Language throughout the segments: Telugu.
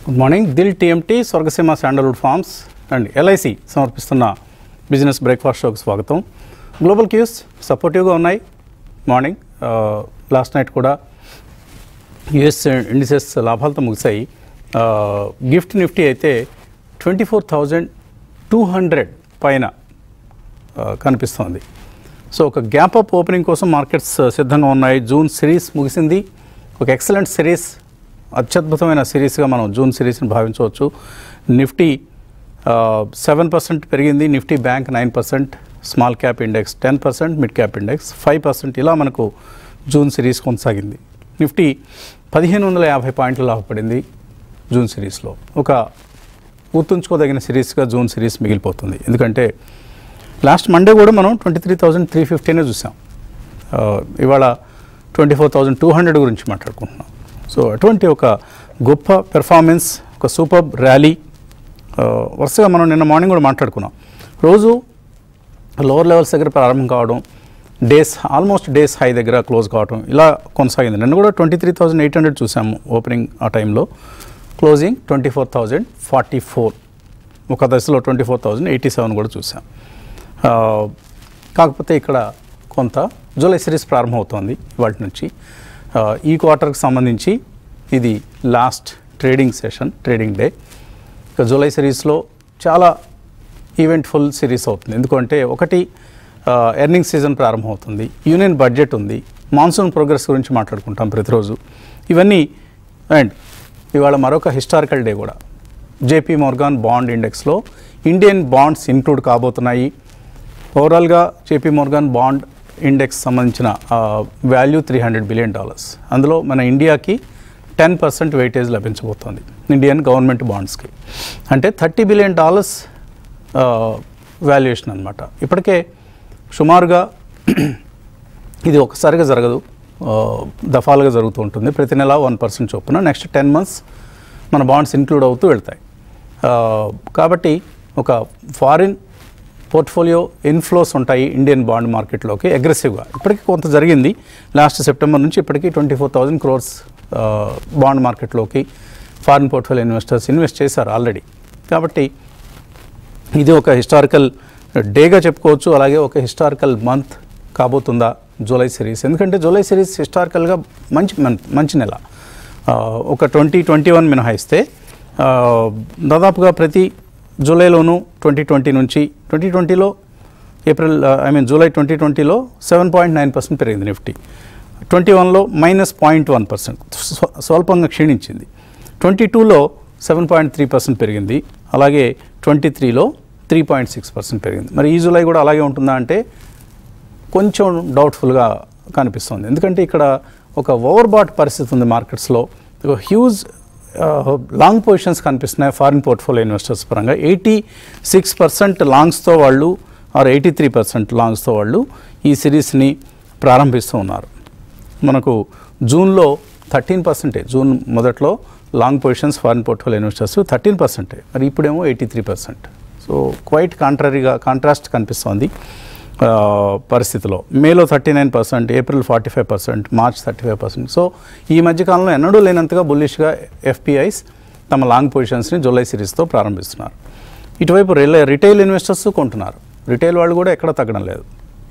Good morning Dil TMT Swargaseema sandalwood farms and LIC సమర్పిస్తున్న బిజినెస్ బ్రేక్ఫాస్ట్ షోకి స్వాగతం గ్లోబల్ క్యూస్ సపోర్టివ్గా ఉన్నాయి మార్నింగ్ లాస్ట్ నైట్ కూడా యుఎస్ ఇండిసెస్ లాభాలతో ముగిశాయి గిఫ్ట్ నిఫ్టీ అయితే twenty four thousand two hundred పైన ఆ, కనిపిస్తోంది సో ఒక గ్యాప్ అప్ ఓపెనింగ్ కోసం మార్కెట్స్ సిద్ధంగా ఉన్నాయి జూన్ సిరీస్ ముగిసింది ఒక ఎక్సలెంట్ సిరీస్ అత్యద్భుతమైన సిరీస్గా మనం జూన్ సిరీస్ని భావించవచ్చు నిఫ్టీ సెవెన్ పర్సెంట్ పెరిగింది Nifty bank nine percent small cap index ten percent mid cap index five percent ఇలా మనకు జూన్ సిరీస్ కొనసాగింది నిఫ్టీ పదిహేను వందల యాభై పాయింట్లు లాభపడింది జూన్ సిరీస్లో ఒక గుర్తుంచుకోదగిన సిరీస్గా జూన్ సిరీస్ మిగిలిపోతుంది ఎందుకంటే లాస్ట్ మండే కూడా మనం ట్వంటీ త్రీ థౌజండ్ త్రీ ఫిఫ్టీనే చూసాం ఆ, ఇవాళ twenty four thousand two hundred గురించి మాట్లాడుకుంటున్నాం సో అటువంటి ఒక గొప్ప పెర్ఫార్మెన్స్ ఒక సూపర్ ర్యాలీ ఆ, వరుసగా మనం నిన్న మార్నింగ్ కూడా మాట్లాడుకున్నాం రోజు లోవర్ లెవెల్స్ దగ్గర ప్రారంభం కావడం డేస్ ఆల్మోస్ట్ డేస్ హై దగ్గర క్లోజ్ కావడం ఇలా కొనసాగింది నిన్న కూడా twenty three thousand eight hundred చూసాము ఓపెనింగ్ ఆ టైంలో closing twenty four thousand forty four ఒక దశలో twenty four thousand eighty seven కూడా చూసాం ఆ, కాకపోతే ఇక్కడ కొంత జూలై సిరీస్ ప్రారంభమవుతోంది వాటి నుంచి ఆ, ఈ క్వార్టర్కి సంబంధించి ఇది last trading session trading day ఇక జూలై సిరీస్లో చాలా ఈవెంట్ఫుల్ సిరీస్ అవుతుంది ఎందుకంటే ఒకటి ఎర్నింగ్ సీజన్ ప్రారంభమవుతుంది యూనియన్ బడ్జెట్ ఉంది మాన్సూన్ ప్రోగ్రెస్ గురించి మాట్లాడుకుంటాం ప్రతిరోజు ఇవన్నీ అండ్ ఇవాళ మరొక హిస్టారికల్ డే కూడా జేపీ మోర్గాన్ బాండ్ ఇండెక్స్లో ఇండియన్ బాండ్స్ ఇంక్లూడ్ కాబోతున్నాయి ఓవరాల్గా జేపీ మోర్గాన్ బాండ్ ఇండెక్స్ సంబంధించిన value three hundred billion dollars అందులో మన ఇండియాకి టెన్ పర్సెంట్ వెయిటేజ్ లభించబోతోంది ఇండియన్ గవర్నమెంట్ బాండ్స్కి అంటే థర్టీ బిలియన్ డాలర్స్ వాల్యుయేషన్ అనమాట ఇప్పటికే సుమారుగా ఇది ఒకసారిగా జరగదు ఆ, దఫాలుగా జరుగుతూ ఉంటుంది ప్రతి నెల వన్ పర్సెంట్ చొప్పున నెక్స్ట్ టెన్ మంత్స్ మన బాండ్స్ ఇంక్లూడ్ అవుతూ వెళ్తాయి ఆ, కాబట్టి ఒక ఫారిన్ పోర్ట్ఫోలియో ఇన్ఫ్లోస్ ఉంటాయి ఇండియన్ బాండ్ మార్కెట్లోకి అగ్రెసివ్గా ఇప్పటికీ కొంత జరిగింది లాస్ట్ సెప్టెంబర్ నుంచి ఇప్పటికీ twenty four thousand crores bond మార్కెట్లోకి ఫారిన్ పోర్ట్ఫోలియో ఇన్వెస్టర్స్ ఇన్వెస్ట్ చేశారు ఆల్రెడీ కాబట్టి ఇది ఒక హిస్టారికల్ డేగా చెప్పుకోవచ్చు అలాగే ఒక హిస్టారికల్ మంత్ కాబోతుందా జూలై సిరీస్ ఎందుకంటే జూలై సిరీస్ హిస్టారికల్గా మంచి మన్- మంచి నెల ఆ, ఒక ట్వంటీ ట్వంటీ వన్ మినహాయిస్తే ఆ, దాదాపుగా ప్రతి జూలైలోనూ ట్వంటీ ట్వంటీ నుంచి ట్వంటీ ట్వంటీలో April I mean July twenty ట్వంటీలో సెవెన్ పాయింట్ నైన్ పర్సెంట్ పెరిగింది నిఫ్టీ ట్వంటీ వన్లో మైనస్ పాయింట్ వన్ పర్సెంట్ స్వల్పంగా క్షీణించింది ట్వంటీ టూలో సెవెన్ పాయింట్ త్రీ పర్సెంట్ పెరిగింది అలాగే ట్వంటీ త్రీలో త్రీ పాయింట్ సిక్స్ పర్సెంట్ పెరిగింది మరి ఈ జూలై కూడా అలాగే ఉంటుందా అంటే కొంచెం డౌట్ఫుల్గా కనిపిస్తుంది ఎందుకంటే ఇక్కడ ఒక ఓవర్ బాట్ పరిస్థితి ఉంది మార్కెట్స్లో ఒక హ్యూజ్ లాంగ్ పొజిషన్స్ కనిపిస్తున్నాయి ఫారిన్ పోర్ట్ఫోలియో ఇన్వెస్టర్స్ పరంగా ఎయిటీ సిక్స్ పర్సెంట్ లాంగ్స్తో వాళ్ళు ఆర్ ఎయిటీ త్రీ పర్సెంట్ లాంగ్స్తో వాళ్ళు ఈ సిరీస్ని ప్రారంభిస్తూ ఉన్నారు మనకు జూన్లో థర్టీన్ పర్సెంటే జూన్ మొదట్లో long positions foreign portfolio investors thirteen పర్సెంటే మరి ఇప్పుడేమో eighty three percent so quite కాంట్రరీగా కాంట్రాస్ట్ కనిపిస్తోంది ఆ, పరిస్థితిలో మేలో thirty nine percent April forty five percent March thirty five percent so ఈ మధ్యకాలంలో ఎన్నడూ లేనంతగా బుల్లిష్గా ఎఫ్పిఐస్ తమ లాంగ్ పొజిషన్స్ని జూలై సిరీస్తో ప్రారంభిస్తున్నారు ఇటువైపు రిలే రిటైల్ ఇన్వెస్టర్స్ కొంటున్నారు రిటైల్ వాళ్ళు కూడా ఎక్కడ తగ్గడం లేదు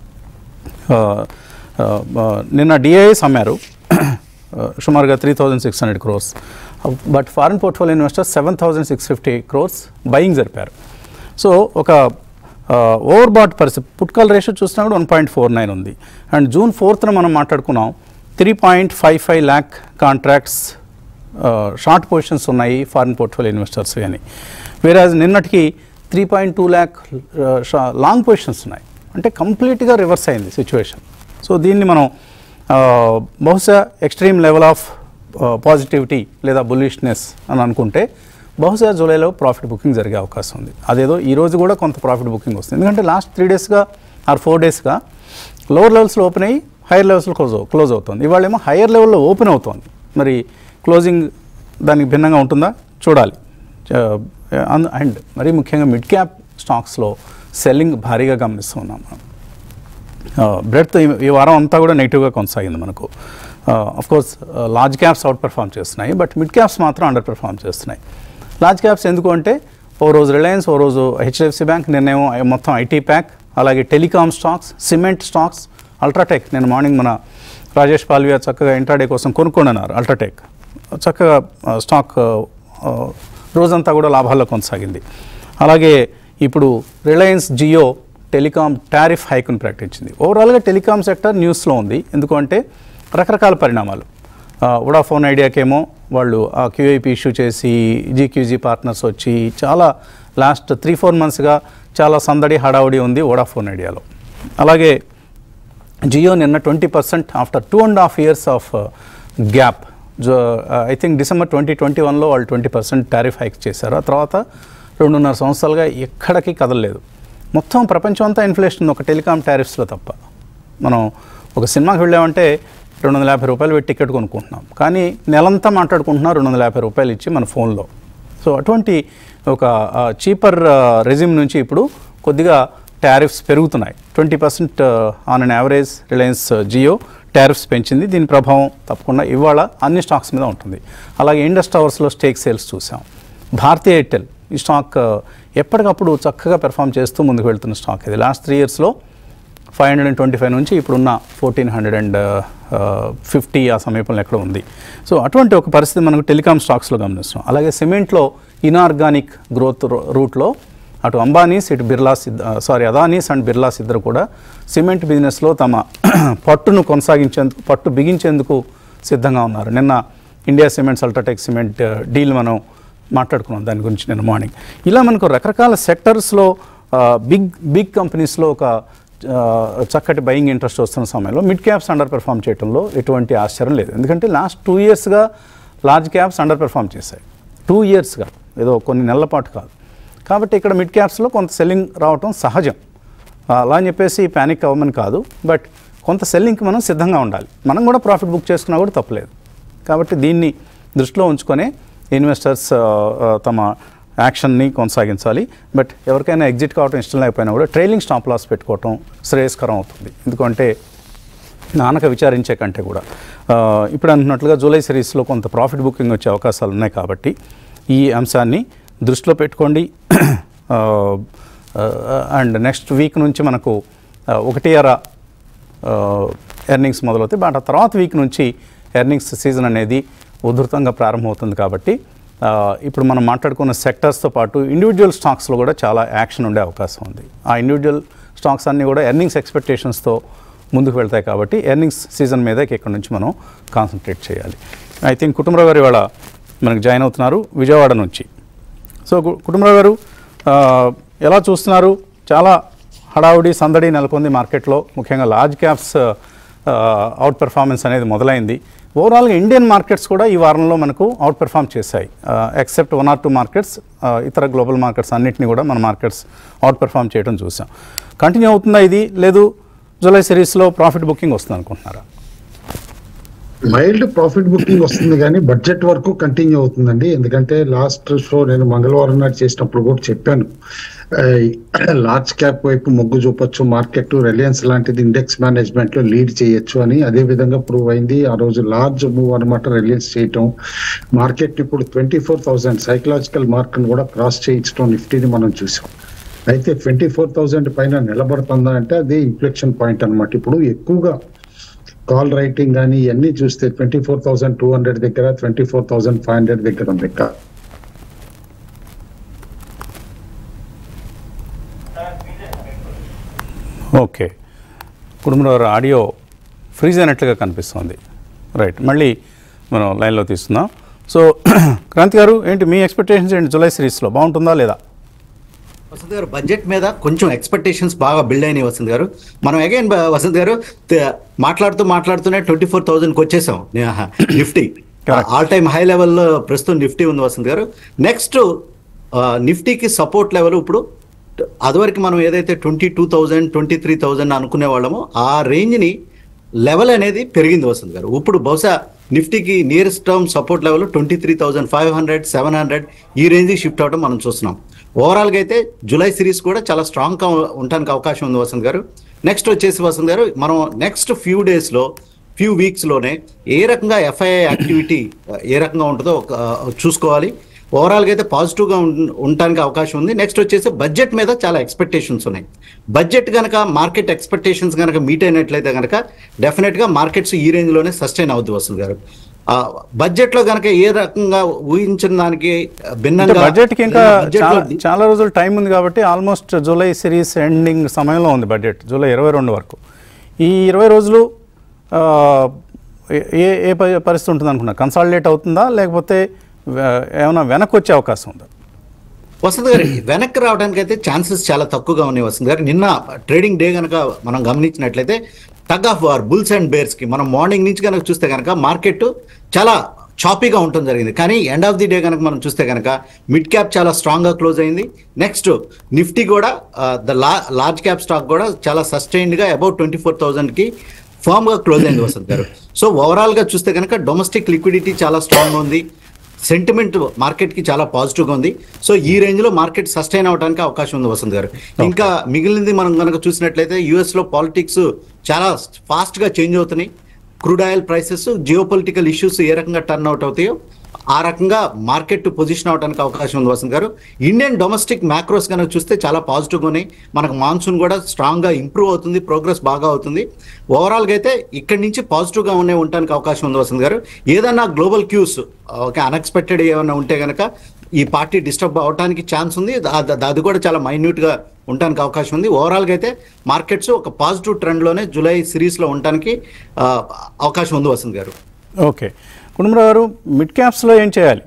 ఆ, ఆ, ఆ, నిన్న డిఐఎస్ అమ్మారు ఆ, సుమారుగా three thousand six hundred crores but foreign portfolio investors seven thousand six fifty crores buying జరిపారు సో ఒక ఓవర్ బాట్ పరిస్థితి పుట్కాల్ రేషియో చూసినా కూడా వన్ పాయింట్ ఫోర్ నైన్ ఉంది అండ్ జూన్ ఫోర్త్న మనం మాట్లాడుకున్నాం three point five five lakh contracts short positions ఉన్నాయి ఫారిన్ పోర్ట్ఫోలియో ఇన్వెస్టర్స్ అని వేరే నిన్నటికి three point two lakh long positions ఉన్నాయి అంటే కంప్లీట్గా రివర్స్ అయింది సిచ్యువేషన్ సో దీన్ని మనం ఆ, బహుశా ఎక్స్ట్రీమ్ లెవెల్ ఆఫ్ పాజిటివిటీ లేదా బుల్లిష్నెస్ అని అనుకుంటే బహుశా జూలైలో ప్రాఫిట్ బుకింగ్ జరిగే అవకాశం ఉంది అదేదో ఈ రోజు కూడా కొంత ప్రాఫిట్ బుకింగ్ వస్తుంది ఎందుకంటే లాస్ట్ త్రీ డేస్గా ఆర్ ఫోర్ డేస్గా లోవర్ లెవెల్స్లో ఓపెన్ అయ్యి హైయర్ లెవెల్స్లో క్లోజ్ క్లోజ్ అవుతుంది ఇవాళేమో హైయర్ లెవెల్లో ఓపెన్ అవుతోంది మరి క్లోజింగ్ దానికి భిన్నంగా ఉంటుందా చూడాలి అండ్ మరీ ముఖ్యంగా మిడ్ క్యాప్ స్టాక్స్లో సెల్లింగ్ భారీగా గమనిస్తూ ఉన్నాం మనం బ్రెడ్త్ ఈ వారం అంతా కూడా నెగిటివ్గా కొనసాగింది మనకు of course large caps outperform చేస్తున్నాయి బట్ మిడ్ క్యాప్స్ మాత్రం అండర్ పెర్ఫామ్ చేస్తున్నాయి లార్జ్ క్యాప్స్ ఎందుకు అంటే ఓ రోజు రిలయన్స్ ఓ రోజు హెచ్డిఎఫ్సి బ్యాంక్ నిన్నేమో మొత్తం ఐటీ ప్యాక్ అలాగే telecom stocks cement stocks UltraTech నేను మార్నింగ్ మన రాజేష్ పాల్వియా చక్కగా ఇంట్రాడే కోసం కొనుక్కోనన్నారు అల్ట్రాటెక్ చక్కగా ఆ, స్టాక్ ఆ, ఆ, రోజంతా కూడా లాభాల్లో కొనసాగింది అలాగే ఇప్పుడు రిలయన్స్ జియో టెలికాం టారిఫ్ హైక్ను ప్రకటించింది ఓవరాల్గా టెలికాం సెక్టర్ న్యూస్లో ఉంది ఎందుకంటే రకరకాల పరిణామాలు ఆ, వొడాఫోన్ ఐడియాకేమో వాళ్ళు ఆ క్యూఐపి ఇష్యూ చేసి జీక్యూజీ పార్ట్నర్స్ వచ్చి చాలా లాస్ట్ త్రీ ఫోర్ మంత్స్గా చాలా సందడి హడావుడి ఉంది వొడాఫోన్ ఐడియాలో అలాగే జియో నిన్న twenty percent after two and half years of gap జో I think December twenty twenty వన్లో వాళ్ళు ట్వంటీ పర్సెంట్ టారిఫ్ హైక్ చేశారు ఆ తర్వాత రెండున్నర సంవత్సరాలుగా ఎక్కడికి కదలలేదు మొత్తం ప్రపంచం అంతా ఇన్ఫ్లేషన్ ఉంది ఒక టెలికాం టారిఫ్స్లో తప్ప మనం ఒక సినిమాకి వెళ్ళామంటే రెండు వందల యాభై రూపాయలు పెట్టి టికెట్ కొనుక్కుంటున్నాం కానీ నెలంతా మాట్లాడుకుంటున్నాం రెండు వందల యాభై రూపాయలు ఇచ్చి మన ఫోన్లో సో అటువంటి ఒక చీపర్ రెజ్యూమ్ నుంచి ఇప్పుడు కొద్దిగా టారిఫ్స్ పెరుగుతున్నాయి twenty percent on an average Reliance Jio tariffs పెంచింది దీని ప్రభావం తప్పకుండా ఇవాళ అన్ని స్టాక్స్ మీద ఉంటుంది అలాగే ఇండస్ టవర్స్లో స్టేక్ సేల్స్ చూసాం భారతీ ఎయిర్టెల్ ఈ స్టాక్ ఆ, ఎప్పటికప్పుడు చక్కగా పెర్ఫామ్ చేస్తూ ముందుకు వెళ్తున్న స్టాక్ ఇది లాస్ట్ త్రీ ఇయర్స్లో five hundred and twenty five నుంచి ఇప్పుడున్న ఫోర్టీన్ హండ్రెడ్ అండ్ ఫిఫ్టీ ఆ సమీపంలో ఎక్కడ ఉంది సో అటువంటి ఒక పరిస్థితి మనకు టెలికామ్ స్టాక్స్లో గమనిస్తున్నాం అలాగే సిమెంట్లో ఇనార్గానిక్ గ్రోత్ రూట్లో అటు అంబానీస్ ఇటు బిర్లాస్ సారీ అదానీస్ అండ్ బిర్లాస్ ఇద్దరు కూడా సిమెంట్ బిజినెస్లో తమ పట్టును కొనసాగించేందుకు పట్టు బిగించేందుకు సిద్ధంగా ఉన్నారు నిన్న India cements UltraTech cement deal మనం మాట్లాడుకున్నాం దాని గురించి నేను మార్నింగ్ ఇలా మనకు రకరకాల సెక్టర్స్లో బిగ్ బిగ్ కంపెనీస్లో ఒక ఆ, చక్కటి బయింగ్ ఇంట్రెస్ట్ వస్తున్న సమయంలో మిడ్ క్యాప్స్ అండర్ పెర్ఫామ్ చేయడంలో ఎటువంటి ఆశ్చర్యం లేదు ఎందుకంటే లాస్ట్ టూ ఇయర్స్గా లార్జ్ క్యాప్స్ అండర్ పెర్ఫామ్ చేశాయి టూ ఇయర్స్గా ఏదో కొన్ని నెలల పాటు కాదు కాబట్టి ఇక్కడ మిడ్ క్యాప్స్లో కొంత సెల్లింగ్ రావటం సహజం ఆ, అలా అని చెప్పేసి ప్యానిక్ అవ్వమని కాదు బట్ కొంత సెల్లింగ్కి మనం సిద్ధంగా ఉండాలి మనం కూడా ప్రాఫిట్ బుక్ చేసుకున్నా కూడా తప్పలేదు కాబట్టి దీన్ని దృష్టిలో ఉంచుకొనే ఇన్వెస్టర్స్ ఆ, ఆ, తమ యాక్షన్ని కొనసాగించాలి బట్ ఎవరికైనా ఎగ్జిట్ కావడం ఇష్టం లేకపోయినా కూడా ట్రైలింగ్ స్టాప్ లాస్ పెట్టుకోవటం శ్రేయస్కరం అవుతుంది ఎందుకంటే నానక విచారించే కంటే కూడా ఆ, ఇప్పుడు అంటున్నట్లుగా జూలై సిరీస్లో కొంత ప్రాఫిట్ బుకింగ్ వచ్చే అవకాశాలు ఉన్నాయి కాబట్టి ఈ అంశాన్ని దృష్టిలో పెట్టుకోండి అండ్ నెక్స్ట్ వీక్ నుంచి మనకు ఆ, ఒకటి అర ఎర్నింగ్స్ మొదలవుతాయి బట్ ఆ తర్వాత వీక్ నుంచి ఎర్నింగ్స్ సీజన్ అనేది ఉధృతంగా ప్రారంభమవుతుంది కాబట్టి ఆ, ఇప్పుడు మనం మాట్లాడుకున్న సెక్టర్స్తో పాటు ఇండివిజువల్ స్టాక్స్లో కూడా చాలా యాక్షన్ ఉండే అవకాశం ఉంది ఆ ఇండివిజువల్ స్టాక్స్ అన్నీ కూడా ఎర్నింగ్స్ ఎక్స్పెక్టేషన్స్తో ముందుకు వెళ్తాయి కాబట్టి ఎర్నింగ్స్ సీజన్ మీద ఇక్కడ నుంచి మనం కాన్సన్ట్రేట్ చేయాలి ఐ థింక్ కుటుంబరావు గారు ఇవాళ మనకు జాయిన్ అవుతున్నారు విజయవాడ నుంచి సో కు- కుటుంబరావు గారు ఆ, ఎలా చూస్తున్నారు చాలా హడావుడి సందడి నెలకొంది మార్కెట్లో ముఖ్యంగా లార్జ్ క్యాప్స్ అవుట్ పెర్ఫార్మెన్స్ అనేది మొదలైంది ఓవరాల్గా ఇండియన్ మార్కెట్స్ కూడా ఈ వారంలో మనకు అవుట్ పెర్ఫామ్ చేశాయి except one or two markets ఇతర గ్లోబల్ మార్కెట్స్ అన్నింటినీ కూడా మన మార్కెట్స్ అవుట్ పెర్ఫామ్ చేయడం చూసాం కంటిన్యూ అవుతుందా ఇది లేదు జూలై సిరీస్లో ప్రాఫిట్ బుకింగ్ వస్తుంది అనుకుంటున్నారా మైల్డ్ ప్రాఫిట్ బుకింగ్ వస్తుంది కానీ బడ్జెట్ వరకు కంటిన్యూ అవుతుందండి ఎందుకంటే లాస్ట్ షో నేను మంగళవారం నాడు చేసినప్పుడు కూడా చెప్పాను లార్జ్ క్యాప్ వైపు మొగ్గు చూపొచ్చు మార్కెట్ రిలయన్స్ లాంటిది ఇండెక్స్ మేనేజ్మెంట్ లో లీడ్ చేయొచ్చు అని అదే విధంగా ప్రూవ్ అయింది ఆ రోజు లార్జ్ మూవ్ అనమాట రిలయన్స్ చేయటం మార్కెట్ ఇప్పుడు twenty four thousand psychological mark కూడా క్రాస్ చేయించడం నిఫ్టీని మనం చూసాం అయితే ట్వంటీ ఫోర్ థౌసండ్ పైన నిలబడుతుందా అంటే అదే ఇన్ఫ్లెక్షన్ పాయింట్ అన్నమాట ఇప్పుడు ఎక్కువగా కాల్ రైటింగ్ కానీ ఇవన్నీ చూస్తే twenty four thousand two hundred దగ్గర twenty four thousand five hundred దగ్గర ఉంది కా- ఓకే కుటుంబంలో ఆడియో ఫ్రీజ్ అయినట్లుగా కనిపిస్తుంది రైట్ మళ్ళీ మనం లైన్లో తీస్తున్నాం సో క్రాంతి గారు ఏంటి మీ ఎక్స్పెక్టేషన్స్ ఏంటి జూలై సిరీస్లో బాగుంటుందా లేదా వసంత్ గారు బడ్జెట్ మీద కొంచెం ఎక్స్పెక్టేషన్స్ బాగా బిల్డ్ అయినాయి వసంత్ గారు మనం అగైన్ వసంత్ గారు త- మాట్లాడుతూ మాట్లాడుతూనే ట్వంటీ ఫోర్ థౌసండ్కి వచ్చేసాం Nifty Correct. All time high లెవెల్లో ప్రస్తుతం నిఫ్టీ ఉంది వసంత్ గారు నెక్స్ట్ నిఫ్టీకి సపోర్ట్ లెవెల్ ఇప్పుడు అదివరకు మనం ఏదైతే twenty two thousand twenty three thousand అనుకునే వాళ్ళమో ఆ రేంజ్ని లెవెల్ అనేది పెరిగింది వసంత్ గారు ఇప్పుడు బహుశా నిఫ్టీకి nearest term support level twenty three thousand five hundred seven hundred ఈ రేంజ్కి షిఫ్ట్ అవడం మనం చూస్తున్నాం ఓవరాల్గా అయితే జూలై సిరీస్ కూడా చాలా స్ట్రాంగ్గా ఉండడానికి అవకాశం ఉంది వసంత్ గారు నెక్స్ట్ వచ్చేసి వసంత్ గారు మనం నెక్స్ట్ ఫ్యూ డేస్లో ఫ్యూ వీక్స్లోనే ఏ రకంగా ఎఫ్ఐఐ యాక్టివిటీ ఏ రకంగా ఉంటుందో ఒక, ఆ, చూసుకోవాలి ఓవరాల్గా అయితే పాజిటివ్గా ఉం- ఉండటానికి అవకాశం ఉంది నెక్స్ట్ వచ్చేసి బడ్జెట్ మీద చాలా ఎక్స్పెక్టేషన్స్ ఉన్నాయి బడ్జెట్ కనుక మార్కెట్ ఎక్స్పెక్టేషన్స్ కనుక మీట్ అయినట్లయితే కనుక డెఫినెట్గా మార్కెట్స్ ఈ రేంజ్లోనే సస్టైన్ అవుద్ది వసూలు గారు ఆ, బడ్జెట్లో కనుక ఏ రకంగా ఊహించిన దానికి అంటే భిన్నంగా బడ్జెట్కి ఇంకా బడ్జెట్లో చాలా చాలా రోజులు టైం ఉంది కాబట్టి ఆల్మోస్ట్ జూలై సిరీస్ ఎండింగ్ సమయంలో ఉంది బడ్జెట్ జూలై ఇరవై రెండు వరకు ఈ ఇరవై రోజులు ఆ, ఏ- ఏ ఏ ప- పరిస్థితి ఉంటుంది అనుకున్నా కన్సాలిడేట్ అవుతుందా లేకపోతే వే- ఏమైనా వెనక్కి వచ్చే అవకాశం ఉందా వసంత్ గారు వెనక్కి రావడానికి అయితే ఛాన్సెస్ చాలా తక్కువగా ఉన్నాయి వసంత్ గారు నిన్న ట్రేడింగ్ డే కనుక మనం గమనించినట్లయితే tug of war bulls and bears కి మనం మార్నింగ్ నుంచి కనుక చూస్తే కనుక మార్కెట్ చాలా చాపీగా ఉండటం జరిగింది కానీ ఎండ్ ఆఫ్ ది డే కనుక మనం చూస్తే కనుక మిడ్ క్యాప్ చాలా స్ట్రాంగ్ గా క్లోజ్ అయింది నెక్స్ట్ నిఫ్టీ కూడా ద లార్జ్ క్యాప్ స్టాక్ కూడా చాలా సస్టైన్డ్ గా అబౌట్ ట్వంటీ ఫోర్ థౌసండ్ కి ఫామ్ గా క్లోజ్ అయింది వసంత్ గారు సో ఓవరాల్ గా చూస్తే కనుక డొమెస్టిక్ లిక్విడిటీ చాలా స్ట్రాంగ్ ఉంది సెంటిమెంట్ మార్కెట్ కి చాలా పాజిటివ్ గా ఉంది సో ఈ రేంజ్ లో మార్కెట్ సస్టైన్ అవడానికి అవకాశం ఉంది వసంత్ గారు ఇంకా మిగిలింది మనం కనుక చూసినట్లయితే యుఎస్ లో పాలిటిక్స్ చాలా ఫాస్ట్ గా చేంజ్ అవుతున్నాయి crude oil prices geopolitical issues ఏ రకంగా టర్న్ అవుట్ అవుతాయో ఆ రకంగా మార్కెట్ పొజిషన్ అవడానికి అవకాశం ఉంది వసంత్ గారు ఇండియన్ డొమెస్టిక్ మ్యాక్రోస్ కనుక చూస్తే చాలా పాజిటివ్గా ఉన్నాయి మనకు మాన్సూన్ కూడా స్ట్రాంగ్గా ఇంప్రూవ్ అవుతుంది ప్రోగ్రెస్ బాగా అవుతుంది ఓవరాల్గా అయితే ఇక్కడి నుంచి పాజిటివ్గా ఉండే ఉండడానికి అవకాశం ఉంది వసంత్ గారు ఏదన్నా గ్లోబల్ క్యూస్ ఒక అన్ఎక్స్పెక్టెడ్ ఏమైనా ఉంటే కనుక ఈ పార్టీ డిస్టర్బ్ అవడానికి ఛాన్స్ ఉంది దా- దా- అది కూడా చాలా మైన్యూట్గా ఉండడానికి అవకాశం ఉంది ఓవరాల్గా అయితే మార్కెట్స్ ఒక పాజిటివ్ ట్రెండ్లోనే జూలై సిరీస్లో ఉండడానికి ఆ, అవకాశం ఉంది వసంత్ గారు ఓకే కుటుంబరావు గారు మిడ్ క్యాప్స్లో ఏం చేయాలి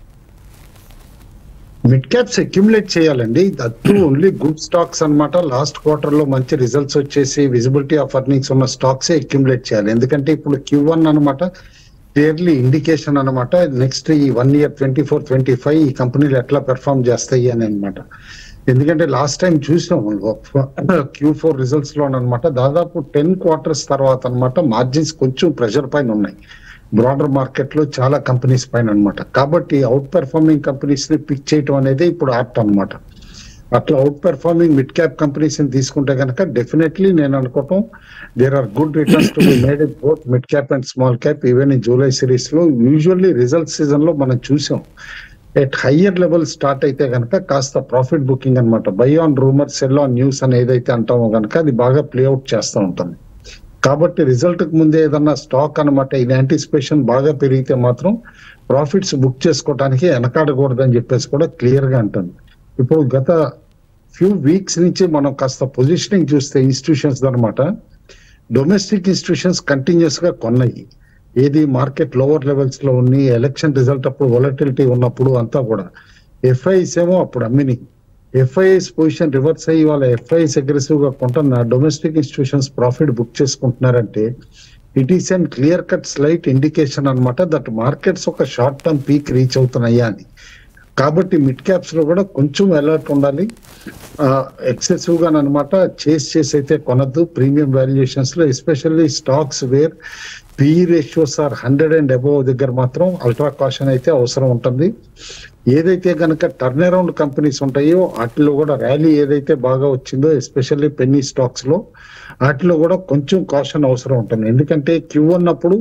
మిడ్ క్యాప్స్ అక్యుములేట్ చేయాలండి దట్ ఓన్లీ గుడ్ స్టాక్స్ అన్నమాట లాస్ట్ క్వార్టర్ లో మంచి రిజల్ట్స్ వచ్చేసి విజిబిలిటీ ఆఫ్ ఎర్నింగ్స్ ఉన్న స్టాక్స్ అక్యుములేట్ చేయాలి ఎందుకంటే ఇప్పుడు క్యూ వన్ అనమాట క్లియర్లీ ఇండికేషన్ అనమాట నెక్స్ట్ ఈ one year twenty four twenty five ఈ కంపెనీలు ఎట్లా పెర్ఫామ్ చేస్తాయి అని అనమాట ఎందుకంటే లాస్ట్ టైం చూసాం క్యూ ఫోర్ రిజల్ట్స్ లో అనమాట దాదాపు టెన్ క్వార్టర్స్ తర్వాత అన్నమాట మార్జిన్స్ కొంచెం ప్రెషర్ పైన ఉన్నాయి బ్రాడర్ మార్కెట్ లో చాలా కంపెనీస్ పైన అన్నమాట కాబట్టి అవుట్ పెర్ఫార్మింగ్ కంపెనీస్ ని పిక్ చేయటం అనేది ఇప్పుడు ఆప్ట్ అన్నమాట అట్లా outperforming mid cap companies ని తీసుకుంటే కనుక డెఫినెట్లీ నేను అనుకోవటం there are good returns to be made in both mid cap and small cap even in July series లో యూజువల్లీ రిజల్ట్ సీజన్ లో మనం చూసాం ఎట్ హయ్యర్ లెవెల్ స్టార్ట్ అయితే కనుక కాస్త ప్రాఫిట్ బుకింగ్ అన్నమాట buy on rumour sell on news అని ఏదైతే అంటామో కనుక అది బాగా ప్లేఅవుట్ చేస్తూ ఉంటుంది కాబట్టి రిజల్ట్ కు ముందే ఏదన్నా స్టాక్ అన్నమాట ఇది యాంటిసిపేషన్ బాగా పెరిగితే మాత్రం ప్రాఫిట్స్ బుక్ చేసుకోవడానికి వెనకాడకూడదని చెప్పేసి కూడా క్లియర్ గా అంటుంది ఇప్పుడు గత ఫ్యూ వీక్స్ నుంచి మనం కాస్త పొజిషనింగ్ చూస్తే ఇన్స్టిట్యూషన్స్ అన్నమాట డొమెస్టిక్ ఇన్స్టిట్యూషన్స్ కంటిన్యూస్ గా కొన్నాయి ఏది మార్కెట్ లోవర్ లెవెల్స్ లో ఉంది ఎలక్షన్ రిజల్ట్ అప్పుడు వొలటిలిటీ ఉన్నప్పుడు అంతా కూడా ఎఫ్ఐఎస్ ఏమో అప్పుడు అమ్మిని ఎఫ్ఐఎస్ పొజిషన్ రివర్స్ అయ్యి వాళ్ళ ఎఫ్ఐఎస్ అగ్రెసివ్ గా కొంటున్న డొమెస్టిక్ ఇన్స్టిట్యూషన్స్ ప్రాఫిట్ బుక్ చేసుకుంటున్నారంటే it is an clear cut slight indication అన్నమాట దట్ మార్కెట్స్ ఒక షార్ట్ టర్మ్ పీక్ రీచ్ అవుతున్నాయా అని కాబట్టి మిడ్ క్యాప్స్ లో కూడా కొంచెం అలర్ట్ ఉండాలి ఎక్సెసివ్ గా అనమాట చేస్ చేసి అయితే కొనద్దు ప్రీమియం వాల్యుయేషన్స్ లో especially stocks where PE ratios are hundred and above దగ్గర మాత్రం అల్ట్రా కాషన్ అయితే అవసరం ఉంటుంది ఏదైతే కనుక టర్న్ అరౌండ్ కంపెనీస్ ఉంటాయో వాటిలో కూడా ర్యాలీ ఏదైతే బాగా వచ్చిందో ఎస్పెషల్లీ పెన్నీ స్టాక్స్ లో వాటిలో కూడా కొంచెం కాషన్ అవసరం ఉంటుంది ఎందుకంటే క్యూ అన్నప్పుడు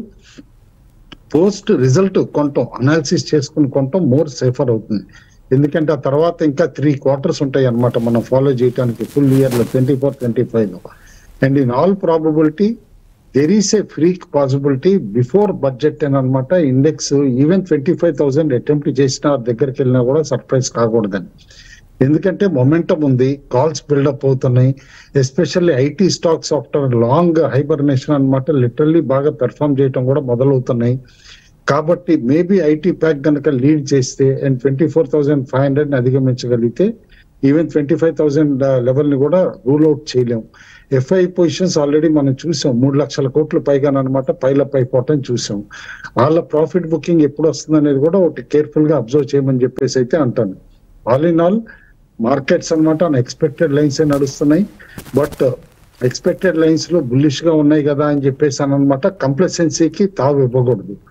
పోస్ట్ రిజల్ట్ కొంటాం అనాలిసిస్ చేసుకుని కొంటాం మోర్ సేఫర్ అవుతుంది ఎందుకంటే ఆ తర్వాత ఇంకా త్రీ క్వార్టర్స్ ఉంటాయి అన్నమాట మనం ఫాలో చేయడానికి ఫుల్ ఇయర్ లో ట్వంటీ ఫోర్ ట్వంటీ ఫైవ్ లో and in all probability there is a free possibility before budget అని అనమాట index even twenty five thousand attempt చేసిన దగ్గరికి వెళ్ళినా కూడా సర్ప్రైజ్ కాకూడదని ఎందుకంటే మొమెంటం ఉంది కాల్స్ బిల్డప్ అవుతున్నాయి especially IT stocks after long hibernation అన్నమాట లిటరల్లీ బాగా పెర్ఫామ్ చేయడం కూడా మొదలవుతున్నాయి కాబట్టి మేబీ ఐటీ ప్యాక్ కనుక లీడ్ చేస్తే and twenty four thousand five hundred అధిగమించగలిగితే even twenty five thousand level ని కూడా రూల్ అవుట్ చేయలేము ఎఫ్ఐ పొజిషన్స్ ఆల్రెడీ మనం చూసాం మూడు లక్షల కోట్ల పైగా అనమాట పైలప్ అయిపోవటం చూసాం వాళ్ళ ప్రాఫిట్ బుకింగ్ ఎప్పుడు వస్తుంది అనేది కూడా ఒకటి కేర్ఫుల్ గా అబ్జర్వ్ చేయమని చెప్పేసి అయితే అంటాను ఆల్ ఇన్ ఆల్ మార్కెట్స్ అనమాట ఎక్స్పెక్టెడ్ లైన్స్ నడుస్తున్నాయి బట్ ఎక్స్పెక్టెడ్ లైన్స్ లో బుల్లిష్ గా ఉన్నాయి కదా అని చెప్పేసి అనమాట కంప్లసెన్సీకి తావు ఇవ్వకూడదు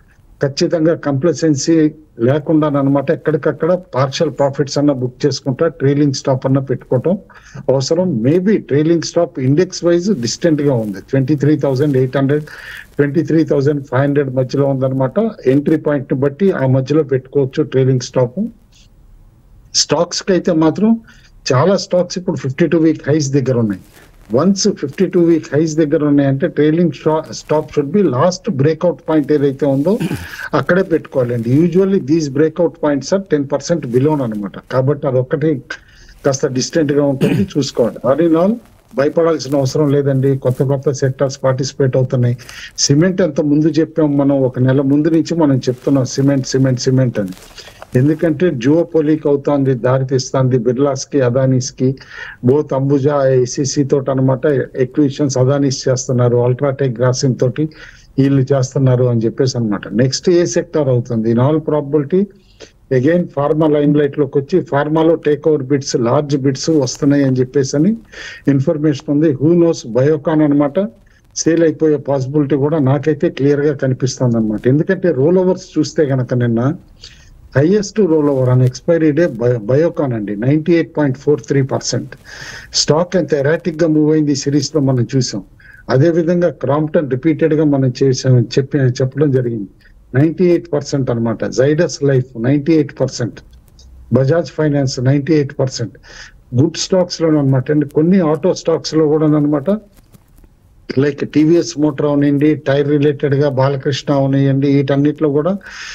ఖచ్చితంగా కంప్లసెన్సీ లేకుండా అనమాట ఎక్కడికక్కడ పార్షల్ ప్రాఫిట్స్ అన్న బుక్ చేసుకుంటా ట్రైలింగ్ స్టాప్ అన్న పెట్టుకోవటం అవసరం maybe trailing stop index wise distant గా ఉంది twenty three thousand eight hundred twenty three thousand five hundred మధ్యలో ఉందన్నమాట ఎంట్రీ పాయింట్ ని బట్టి ఆ మధ్యలో పెట్టుకోవచ్చు ట్రైలింగ్ స్టాప్ స్టాక్స్ కి అయితే మాత్రం చాలా స్టాక్స్ ఇప్పుడు ఫిఫ్టీ టూ వీక్ హైస్ దగ్గర ఉన్నాయి once fifty two week highs దగ్గర ఉన్నాయంటే trailing stop should be last breakout point ఏదైతే ఉందో అక్కడే పెట్టుకోవాలండి usually these breakout points are ten percent below అనమాట కాబట్టి అదొక్కటి కాస్త డిస్టెంట్ గా ఉంటుంది చూసుకోవాలి ఆల్ ఇన్ ఆల్ భయపడాల్సిన అవసరం లేదండి కొత్త కొత్త సెక్టర్స్ పార్టిసిపేట్ అవుతున్నాయి సిమెంట్ ఎంత ముందు చెప్పాం మనం ఒక నెల ముందు నుంచి మనం చెప్తున్నాం సిమెంట్ సిమెంట్ సిమెంట్ అని ఎందుకంటే జియోపోలిక్ అవుతోంది దారి తీస్తుంది బిర్లాస్ కి అదానీస్ కి బోత్ అంబుజా ఐసిసి తోటి అనమాట ఎక్విషన్స్ అదానీస్ చేస్తున్నారు అల్ట్రాటెక్ గ్రాసిమ్ తోటి వీళ్ళు చేస్తున్నారు అని చెప్పేసి అనమాట నెక్స్ట్ ఏ సెక్టర్ అవుతుంది in all probability again pharma limelight లోకి వచ్చి ఫార్మాలో takeover bids large bids వస్తున్నాయి అని చెప్పేసి అని ఇన్ఫర్మేషన్ ఉంది హూ నోస్ బయోకాన్ అనమాట సేల్ అయిపోయే పాసిబిలిటీ కూడా నాకైతే క్లియర్ గా కనిపిస్తుంది అనమాట ఎందుకంటే రోల్ ఓవర్స్ చూస్తే గనక నిన్న హైయెస్ట్ రోల్ ఓవర్ అని ఎక్స్పైరీ డే బయోకాన్ అండి ninety eight point four three percent stock ఎంత ఎరాటిక్ గా మూవ్ అయింది సిరీస్ లో మనం చూసాం అదే విధంగా క్రాంప్టన్ రిపీటెడ్ గా మనం చేసాం చెప్పి చెప్పడం జరిగింది నైన్టీ ఎయిట్ పర్సెంట్ అనమాట Zydus life ninety eight percent Bajaj finance ninety eight percent good stocks లో అనమాట అండి కొన్ని ఆటో స్టాక్స్ లో కూడా అనమాట లైక్ టీవీఎస్ మోటార్ అవనండి టైర్ రిలేటెడ్ గా బాలకృష్ణ అవనియండి వీటన్నిటిలో కూడా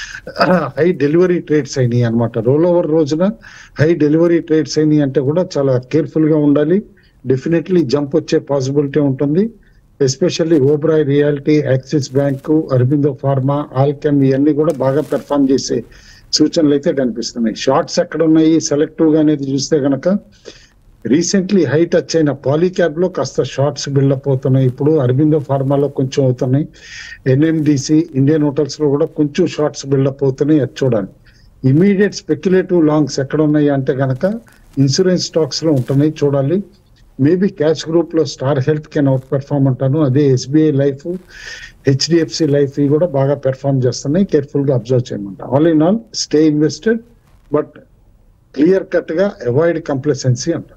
హై డెలివరీ ట్రేడ్స్ అయినాయి అనమాట రోల్ ఓవర్ రోజున హై డెలివరీ ట్రేడ్స్ అయినాయి అంటే కూడా చాలా కేర్ఫుల్ గా ఉండాలి డెఫినెట్లీ జంప్ వచ్చే పాసిబిలిటీ ఉంటుంది especially Oberoi realty Axis bank Aurobindo pharma Alkem ఇవన్నీ కూడా బాగా పెర్ఫామ్ చేసే సూచనలు అయితే కనిపిస్తున్నాయి షార్ట్స్ ఎక్కడ ఉన్నాయి సెలెక్టివ్ గా అనేది చూస్తే గనక రీసెంట్లీ హై టచ్ అయిన పాలీక్యాబ్ లో కాస్త షార్ట్స్ బిల్డప్ అవుతున్నాయి ఇప్పుడు అరబిందో ఫార్మాలో కొంచెం అవుతున్నాయి ఎన్ఎండిసి ఇండియన్ హోటల్స్ లో కూడా కొంచెం షార్ట్స్ బిల్డప్ అవుతున్నాయి అది చూడాలి ఇమీడియట్ స్పెక్యులేటివ్ లాంగ్స్ ఎక్కడ ఉన్నాయి అంటే గనక ఇన్సూరెన్స్ స్టాక్స్ లో ఉంటున్నాయి చూడాలి మేబీ క్యాష్ గ్రూప్ లో Star Health can outperform అంటాను అదే ఎస్బీఐ లైఫ్ హెచ్డిఎఫ్సి లైఫ్ ఇవి కూడా బాగా పెర్ఫామ్ చేస్తున్నాయి కేర్ఫుల్ గా అబ్జర్వ్ చేయమంట all in all stay invested but clear cut గా అవాయిడ్ కంప్లసెన్సీ అంట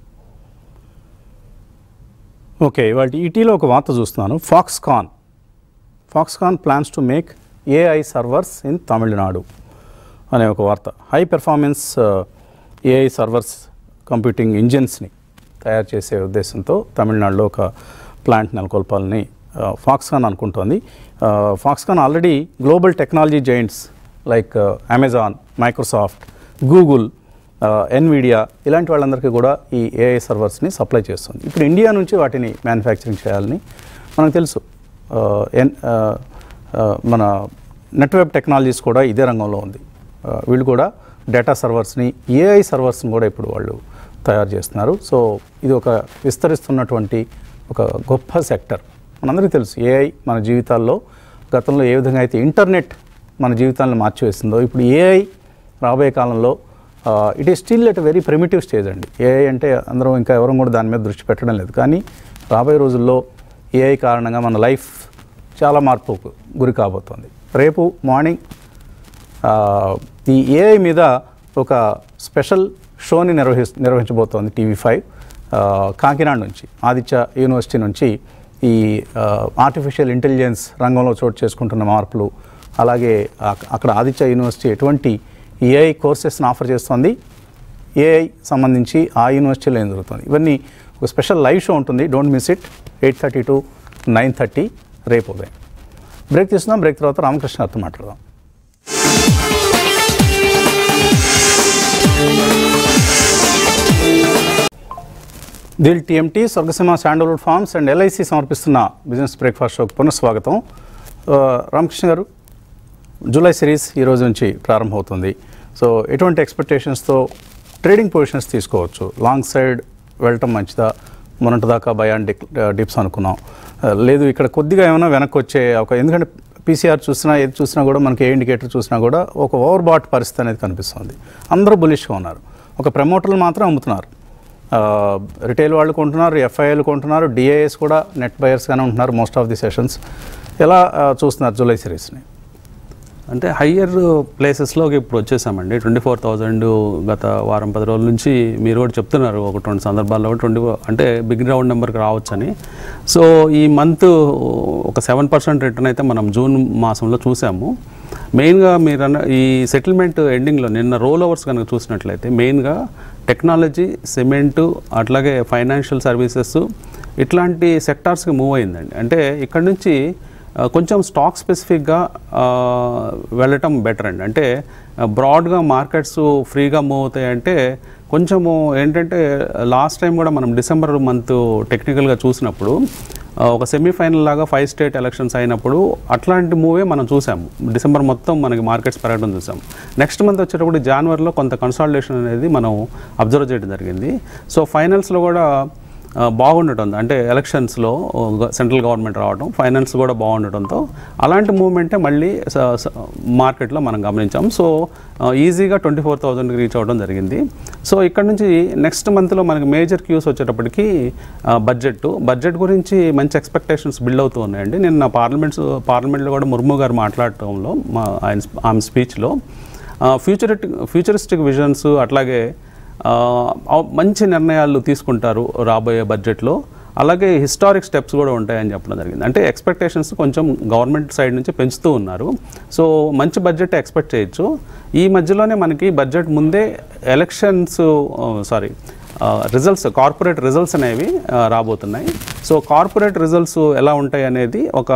ఓకే ఇవాళ ఈటీలో ఒక వార్త చూస్తున్నాను Foxconn Foxconn plans to make AI servers in Tamil Nadu అనే ఒక వార్త high performance AI servers computing ఇంజిన్స్ని తయారు చేసే ఉద్దేశంతో తమిళనాడులో ఒక ప్లాంట్ నెలకొల్పాలని ఆ, ఫాక్స్కాన్ అనుకుంటోంది ఆ, Foxconn already global technology giants like Amazon Microsoft Google Nvidia ఇలాంటి వాళ్ళందరికీ కూడా ఈ ఏఐ సర్వర్స్ని సప్లై చేస్తుంది ఇప్పుడు ఇండియా నుంచి వాటిని మ్యానుఫ్యాక్చరింగ్ చేయాలని మనకు తెలుసు ఆ, ఎన్ ఆ, ఆ, మన నెట్వర్క్ టెక్నాలజీస్ కూడా ఇదే రంగంలో ఉంది ఆ, వీళ్ళు కూడా డేటా సర్వర్స్ని ఏఐ సర్వర్స్ని కూడా ఇప్పుడు వాళ్ళు తయారు చేస్తున్నారు సో ఇది ఒక విస్తరిస్తున్నటువంటి ఒక గొప్ప సెక్టర్ మనందరికీ తెలుసు ఏఐ మన జీవితాల్లో గతంలో ఏ విధంగా అయితే ఇంటర్నెట్ మన జీవితాలను మార్చివేస్తుందో ఇప్పుడు ఏఐ రాబోయే కాలంలో it is still at very primitive stage అండి ఏఐ అంటే అందరం ఇంకా ఎవరం కూడా దాని మీద దృష్టి పెట్టడం లేదు కానీ రాబోయే రోజుల్లో ఏఐ కారణంగా మన లైఫ్ చాలా మార్పుకు గురి కాబోతోంది రేపు మార్నింగ్ ఆ, ఈ ఏఐ మీద ఒక స్పెషల్ షోని నిర్వహి నిర్వహించబోతోంది టీవీ ఫైవ్ కాకినాడ నుంచి ఆదిత్య యూనివర్సిటీ నుంచి ఈ ఆర్టిఫిషియల్ ఇంటెలిజెన్స్ రంగంలో చోటు చేసుకుంటున్న మార్పులు అలాగే అక్- అక్కడ ఆదిత్య యూనివర్సిటీ ఎటువంటి ఏఐ కోర్సెస్ని ఆఫర్ చేస్తోంది ఏఐ సంబంధించి ఆ యూనివర్సిటీలో ఏం జరుగుతుంది ఇవన్నీ ఒక స్పెషల్ లైవ్ షో ఉంటుంది don't miss it eight thirty to nine thirty రేపు ఉదయం బ్రేక్ తీసుకుందాం బ్రేక్ తర్వాత రామకృష్ణ గారితో మాట్లాడదాం Dil TMT Swargaseema sandalwood farms and LIC సమర్పిస్తున్న బిజినెస్ బ్రేక్ఫాస్ట్ షోకి పునఃస్వాగతం ఆ, రామకృష్ణ గారు జూలై సిరీస్ ఈ రోజు నుంచి ప్రారంభమవుతుంది సో ఎటువంటి ఎక్స్పెక్టేషన్స్తో ట్రేడింగ్ పొజిషన్స్ తీసుకోవచ్చు లాంగ్ సైడ్ వెళ్ళటం మంచిదా మొన్నటిదాకా బయాన్ డిక్ డిప్స్ అనుకున్నాం ఆ, లేదు ఇక్కడ కొద్దిగా ఏమైనా వెనక్కి వచ్చే ఒక ఎందుకంటే పీసీఆర్ చూసినా ఏది చూసినా కూడా మనకి ఏ ఇండికేటర్ చూసినా కూడా ఒక ఓవర్ బాట్ పరిస్థితి అనేది కనిపిస్తుంది అందరూ బులిష్గా ఉన్నారు ఒక ప్రమోటర్లు మాత్రం అమ్ముతున్నారు రిటైల్ వాళ్ళు కొంటున్నారు ఎఫ్ఐఐలు కొంటున్నారు డిఐఎస్ కూడా నెట్ బయర్స్గానే ఉంటున్నారు మోస్ట్ ఆఫ్ ది సెషన్స్ ఎలా ఆ, చూస్తున్నారు జూలై సిరీస్ని అంటే హయ్యర్ ప్లేసెస్లోకి ఇప్పుడు వచ్చేసామండి ట్వంటీ ఫోర్ థౌజండ్ గత వారం పది రోజుల నుంచి మీరు కూడా చెప్తున్నారు ఒక రెండు సందర్భాల్లో ట్వంటీ అంటే బిగ్ రౌండ్ నెంబర్కి రావచ్చని సో ఈ మంత్ ఒక సెవెన్ పర్సెంట్ రిటర్న్ అయితే మనం జూన్ మాసంలో చూసాము మెయిన్గా మీరు అన్న ఈ సెటిల్మెంట్ ఎండింగ్లో నిన్న రోల్ ఓవర్స్ కనుక చూసినట్లయితే మెయిన్గా టెక్నాలజీ సిమెంటు అట్లాగే ఫైనాన్షియల్ సర్వీసెస్ ఇట్లాంటి సెక్టార్స్కి మూవ్ అయిందండి అంటే ఇక్కడ నుంచి ఆ, కొంచెం స్టాక్ స్పెసిఫిక్గా ఆ, వెళ్ళటం బెటర్ అండి అంటే బ్రాడ్గా మార్కెట్స్ ఫ్రీగా మూవ్ అవుతాయంటే కొంచెము ఏంటంటే లాస్ట్ టైం కూడా మనం డిసెంబర్ మంత్ టెక్నికల్గా చూసినప్పుడు ఆ, ఒక సెమీఫైనల్ లాగా ఫైవ్ స్టేట్ ఎలక్షన్స్ అయినప్పుడు అట్లాంటి మూవే మనం చూసాము డిసెంబర్ మొత్తం మనకి మార్కెట్స్ పెరగడం చూసాం నెక్స్ట్ మంత్ వచ్చేటప్పుడు జనవరిలో కొంత కన్సాలిడేషన్ అనేది మనం అబ్జర్వ్ చేయడం జరిగింది సో ఫైనల్స్లో కూడా ఆ, బాగుండటం అంటే ఎలక్షన్స్లో సెంట్రల్ గవర్నమెంట్ రావడం ఫైనాన్స్ కూడా బాగుండటంతో అలాంటి మూవ్మెంటే మళ్ళీ స- స- మార్కెట్లో మనం గమనించాం సో ఆ, ఈజీగా ట్వంటీ ఫోర్ థౌజండ్కి రీచ్ అవ్వడం జరిగింది సో ఇక్కడ నుంచి నెక్స్ట్ మంత్లో మనకి మేజర్ క్యూస్ వచ్చేటప్పటికి ఆ, బడ్జెట్ బడ్జెట్ గురించి మంచి ఎక్స్పెక్టేషన్స్ బిల్డ్ అవుతూ ఉన్నాయండి నిన్న పార్లమెంట్స్ పార్లమెంట్లో కూడా ముర్ము గారు మాట్లాడటంలో మా ఆయన ఆమె స్పీచ్లో ఫ్యూచరిటిక్ ఫ్యూచరిస్టిక్ విజన్స్ అట్లాగే ఆ, ఆ- మంచి నిర్ణయాలు తీసుకుంటారు రాబోయే బడ్జెట్లో అలాగే హిస్టారిక్ స్టెప్స్ కూడా ఉంటాయని చెప్పడం జరిగింది అంటే ఎక్స్పెక్టేషన్స్ కొంచెం గవర్నమెంట్ సైడ్ నుంచి పెంచుతూ ఉన్నారు సో మంచి బడ్జెట్ ఎక్స్పెక్ట్ చేయొచ్చు ఈ మధ్యలోనే మనకి బడ్జెట్ ముందే elections sorry results corporate results అనేవి ఆ, రాబోతున్నాయి సో కార్పొరేట్ రిజల్ట్స్ ఎలా ఉంటాయి అనేది ఒక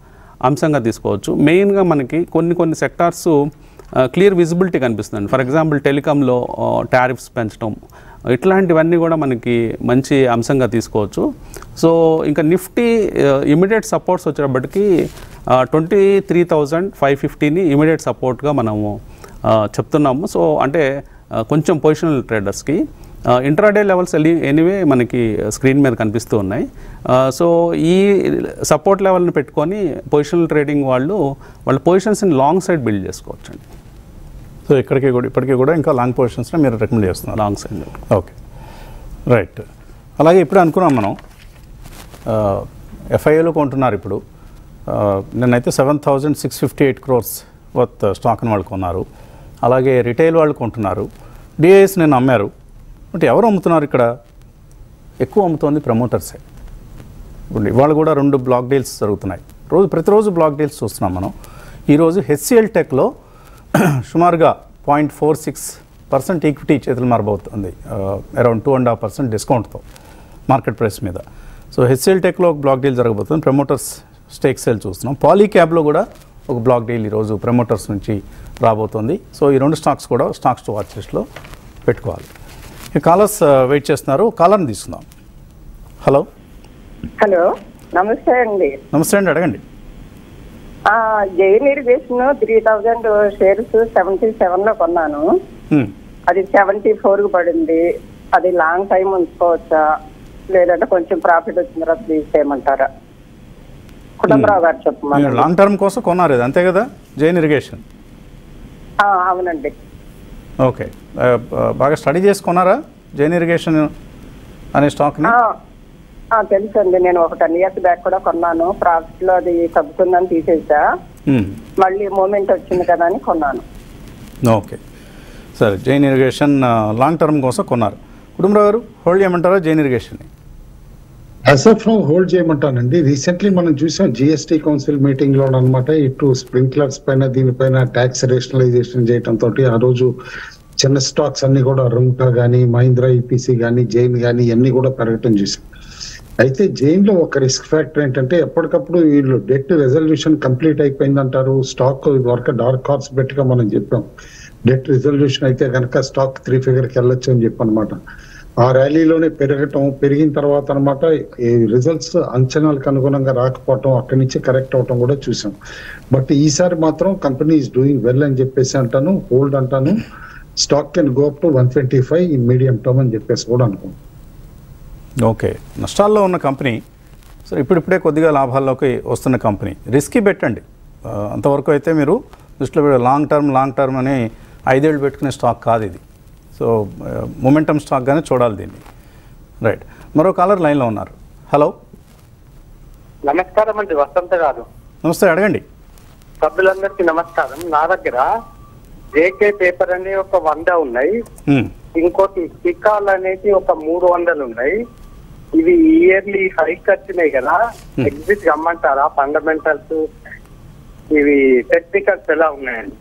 అంశంగా తీసుకోవచ్చు మెయిన్గా మనకి కొన్ని కొన్ని సెక్టార్స్ క్లియర్ విజిబిలిటీ కనిపిస్తుంది ఫర్ ఎగ్జాంపుల్ టెలికాంలో టారిఫ్స్ పెంచడం ఇట్లాంటివన్నీ కూడా మనకి మంచి అంశంగా తీసుకోవచ్చు సో ఇంకా నిఫ్టీ ఇమీడియట్ సపోర్ట్స్ వచ్చేటప్పటికి ట్వంటీ త్రీ థౌజండ్ ఫైవ్ ఫిఫ్టీని ఇమీడియట్ సపోర్ట్గా మనము ఆ, చెప్తున్నాము సో అంటే ఆ, కొంచెం పొజిషనల్ ట్రేడర్స్కి ఇంట్రాడే లెవెల్స్ ఎలి ఎనీవే మనకి స్క్రీన్ మీద కనిపిస్తూ ఉన్నాయి ఆ, సో ఈ సపోర్ట్ లెవెల్ని పెట్టుకొని పొజిషనల్ ట్రేడింగ్ వాళ్ళు వాళ్ళ పొజిషన్స్ని లాంగ్ సైడ్ బిల్డ్ చేసుకోవచ్చండి సో ఇక్కడికి కూడా ఇప్పటికీ కూడా ఇంకా లాంగ్ పొజిషన్స్ని మీరు రికమెండ్ చేస్తున్నారు లాంగ్ సైడ్ ఓకే రైట్ అలాగే ఇప్పుడు అనుకున్నాం మనం ఎఫ్ఐఏలో కొంటున్నారు ఇప్పుడు ఆ, నిన్నైతే seven thousand six fifty eight crores worth స్టాక్ని వాళ్ళు కొన్నారు అలాగే రిటైల్ వాళ్ళు కొంటున్నారు డిఐఎస్ నేను అమ్మారు బట్ ఎవరు అమ్ముతున్నారు ఇక్కడ ఎక్కువ అమ్ముతోంది ప్రమోటర్సే ఇప్పుడు ఇవాళ కూడా రెండు బ్లాక్ డీల్స్ జరుగుతున్నాయి రోజు ప్రతిరోజు బ్లాక్ డీల్స్ చూస్తున్నాం మనం ఈరోజు హెచ్సిఎల్ టెక్లో సుమారుగా point four six percent equity చేతులు మారబోతుంది around two and half percent డిస్కౌంట్తో మార్కెట్ ప్రైస్ మీద సో హెచ్సిఎల్ టెక్లో ఒక బ్లాక్ డీల్ జరగబోతుంది ప్రమోటర్స్ స్టేక్ సేల్ చూస్తున్నాం పాలీ క్యాబ్లో కూడా ఒక బ్లాక్ డీల్ ఈరోజు ప్రమోటర్స్ నుంచి రాబోతుంది సో ఈ రెండు స్టాక్స్ కూడా స్టాక్స్ టు వాచ్ లిస్ట్లో పెట్టుకోవాలి ఈ కాలర్స్ వెయిట్ చేస్తున్నారు కాలర్ని తీసుకుందాం హలో హలో నమస్తే అండి నమస్తే అండి అడగండి ఆ, Jain irrigation three thousand shares seventy seven లో కొన్నాను హ్మ్. అది సెవెంటీ ఫోర్ కు పడింది అది లాంగ్ టైం ఉంచుకోవచ్చా లేదంటే కొంచెం ప్రాఫిట్ వచ్చిన తర్వాత తీసేయమంటారా కుటుంబరావు గారు మీరు చెప్పమని లాంగ్ టర్మ్ కోసం కొన్నారు ఇది అంతే కదా జైన్ ఇరిగేషన్ ఆ, అవునండి ఓకే ఆ, బ- బాగా స్టడీ చేసి కొన్నారా జైన్ ఇరిగేషన్ అనే స్టాక్ని ఆ, ఆ, తెలుసండి నేను ఒక టెన్ ఇయర్స్ బ్యాక్ కూడా కొన్నాను ప్రాఫిట్ లో అది తగ్గుతుందని తీసేసా హ్మ్. మళ్ళీ మూమెంట్ వచ్చింది కదా అని కొన్నాను ఓకే సరే జైన్ ఇరిగేషన్ ఆ, లాంగ్ టర్మ్ కోసం కొన్నారు కుటుంబరావు గారు హోల్డ్ చేయమంటారా జైన్ ఇరిగేషన్ని అసఫ్ హోల్డ్ చేయమంటానండి రీసెంట్లీ మనం చూసాం జిఎస్టీ కౌన్సిల్ మీటింగ్ లో అనమాట ఇటు స్ప్రింక్లర్స్ పైన దీనిపైన ట్యాక్స్ రేషనలైజేషన్ చేయటం తోటి ఆ రోజు చిన్న స్టాక్స్ అన్ని కూడా రుంకా గానీ మహీంద్రా ఈపీసీ గానీ జైన్ గానీ ఇవన్నీ కూడా పెరగటం చూసాం అయితే జైన్ లో ఒక రిస్క్ ఫ్యాక్టర్ ఏంటంటే ఎప్పటికప్పుడు వీళ్ళు డెట్ రెజల్యూషన్ కంప్లీట్ అయిపోయిందంటారు స్టాక్ వరకు డార్క్ హార్స్ పెట్టుగా మనం చెప్పాం డెట్ రిజల్యూషన్ అయితే కనుక స్టాక్ త్రీ ఫిగర్ కి వెళ్ళొచ్చు అని చెప్పనమాట ఆ ర్యాలీలోనే పెరగటం పెరిగిన తర్వాత అనమాట ఈ రిజల్ట్స్ అంచనాలకు అనుగుణంగా రాకపోవటం అక్కడి నుంచి కరెక్ట్ అవటం కూడా చూసాం బట్ ఈసారి మాత్రం కంపెనీ ఈస్ డూయింగ్ వెల్ అని చెప్పేసి అంటాను హోల్డ్ అంటాను stock can go up to one twenty five in medium term అని చెప్పేసి కూడా అనుకుంటాను ఓకే నష్టాల్లో ఉన్న కంపెనీ సో ఇప్పుడిప్పుడే కొద్దిగా లాభాల్లోకి వస్తున్న కంపెనీ రిస్కీ పెట్టండి ఆ, అంతవరకు అయితే మీరు దృష్టిలో పెట్టి లాంగ్ టర్మ్ లాంగ్ టర్మ్ అని ఐదేళ్ళు పెట్టుకునే స్టాక్ కాదు ఇది సో మొమెంటమ్ స్టాక్గానే చూడాలి దీన్ని రైట్ మరో కాలర్ లైన్లో ఉన్నారు హలో నమస్కారం అండి వసంత గారు నమస్తే అడగండి సభ్యులందరికీ నమస్కారం నా దగ్గర జేకే పేపర్ అనే ఒక వంద ఉన్నాయి మ్మ్. ఇంకోటి సికాల్ అనేది ఒక మూడు వందలు ఉన్నాయి ఇవి ఇయర్లీ హైక్ వచ్చినాయి కదా ఎగ్జిట్ రమ్మంటారా ఫండమెంటల్స్ ఇవి టెక్నికల్స్ ఎలా ఉన్నాయండి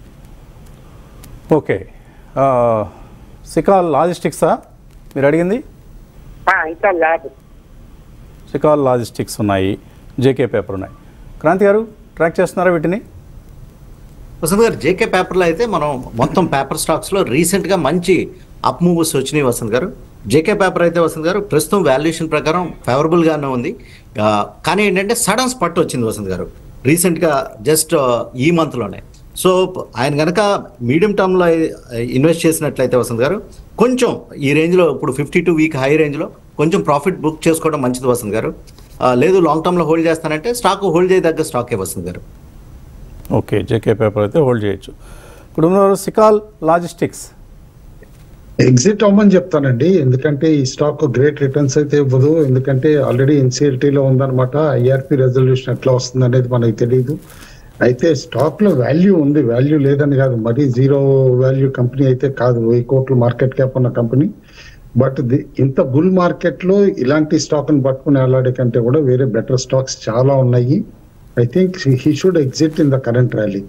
ఓకే ఆ, సికాల్ లాజిస్టిక్సా మీరు అడిగింది ఆ, ఇంకా ల్యాబ్ సికాల్ లాజిస్టిక్స్ ఉన్నాయి జేకే పేపర్ ఉన్నాయి క్రాంతి గారు ట్రాక్ చేస్తున్నారా వీటిని వసంత్ గారు జేకే పేపర్లో అయితే మనం మొత్తం పేపర్ స్టాక్స్లో రీసెంట్గా మంచి అప్ మూవ్స్ వచ్చినాయి వసంత్ గారు జేకే పేపర్ అయితే వసంత్ గారు ప్రస్తుతం వాల్యుయేషన్ ప్రకారం ఫేవరబుల్గానే ఉంది ఆ, కానీ ఏంటంటే సడన్ స్పట్ వచ్చింది వసంత్ గారు రీసెంట్గా జస్ట్ ఈ మంత్లోనే సో ఆయన కనుక మీడియం టర్మ్లో ఇన్వెస్ట్ చేసినట్లయితే వసంత్ గారు కొంచెం ఈ రేంజ్లో ఇప్పుడు ఫిఫ్టీ టూ వీక్ హై రేంజ్లో కొంచెం ప్రాఫిట్ బుక్ చేసుకోవడం మంచిది వసంత్ గారు ఆ, లేదు లాంగ్ టర్మ్లో హోల్డ్ చేస్తానంటే స్టాక్ హోల్డ్ చేయదగ్గ స్టాకే Vasanth garu okay JK paper అయితే హోల్డ్ చేయొచ్చు కుటుంబంలో సికాల్ లాజిస్టిక్స్ ఎగ్జిట్ అవ్వమని చెప్తానండి ఎందుకంటే ఈ స్టాక్ గ్రేట్ రిటర్న్స్ అయితే ఇవ్వదు ఎందుకంటే ఆల్రెడీ ఎన్సీఎల్టీలో ఉందన్నమాట ఐఆర్పి రెజల్యూషన్ ఎట్లా వస్తుంది అనేది మనకి తెలియదు అయితే స్టాక్ లో వాల్యూ ఉంది వాల్యూ లేదని కాదు మరీ జీరో వాల్యూ కంపెనీ అయితే కాదు వెయ్యి కోట్ల మార్కెట్ క్యాప్ ఉన్న కంపెనీ బట్ ఇంత బుల్ మార్కెట్ లో ఇలాంటి స్టాక్ ని పట్టుకుని వెళ్ళాడే కంటే కూడా వేరే బెటర్ స్టాక్స్ చాలా ఉన్నాయి I think he should exit in the current rally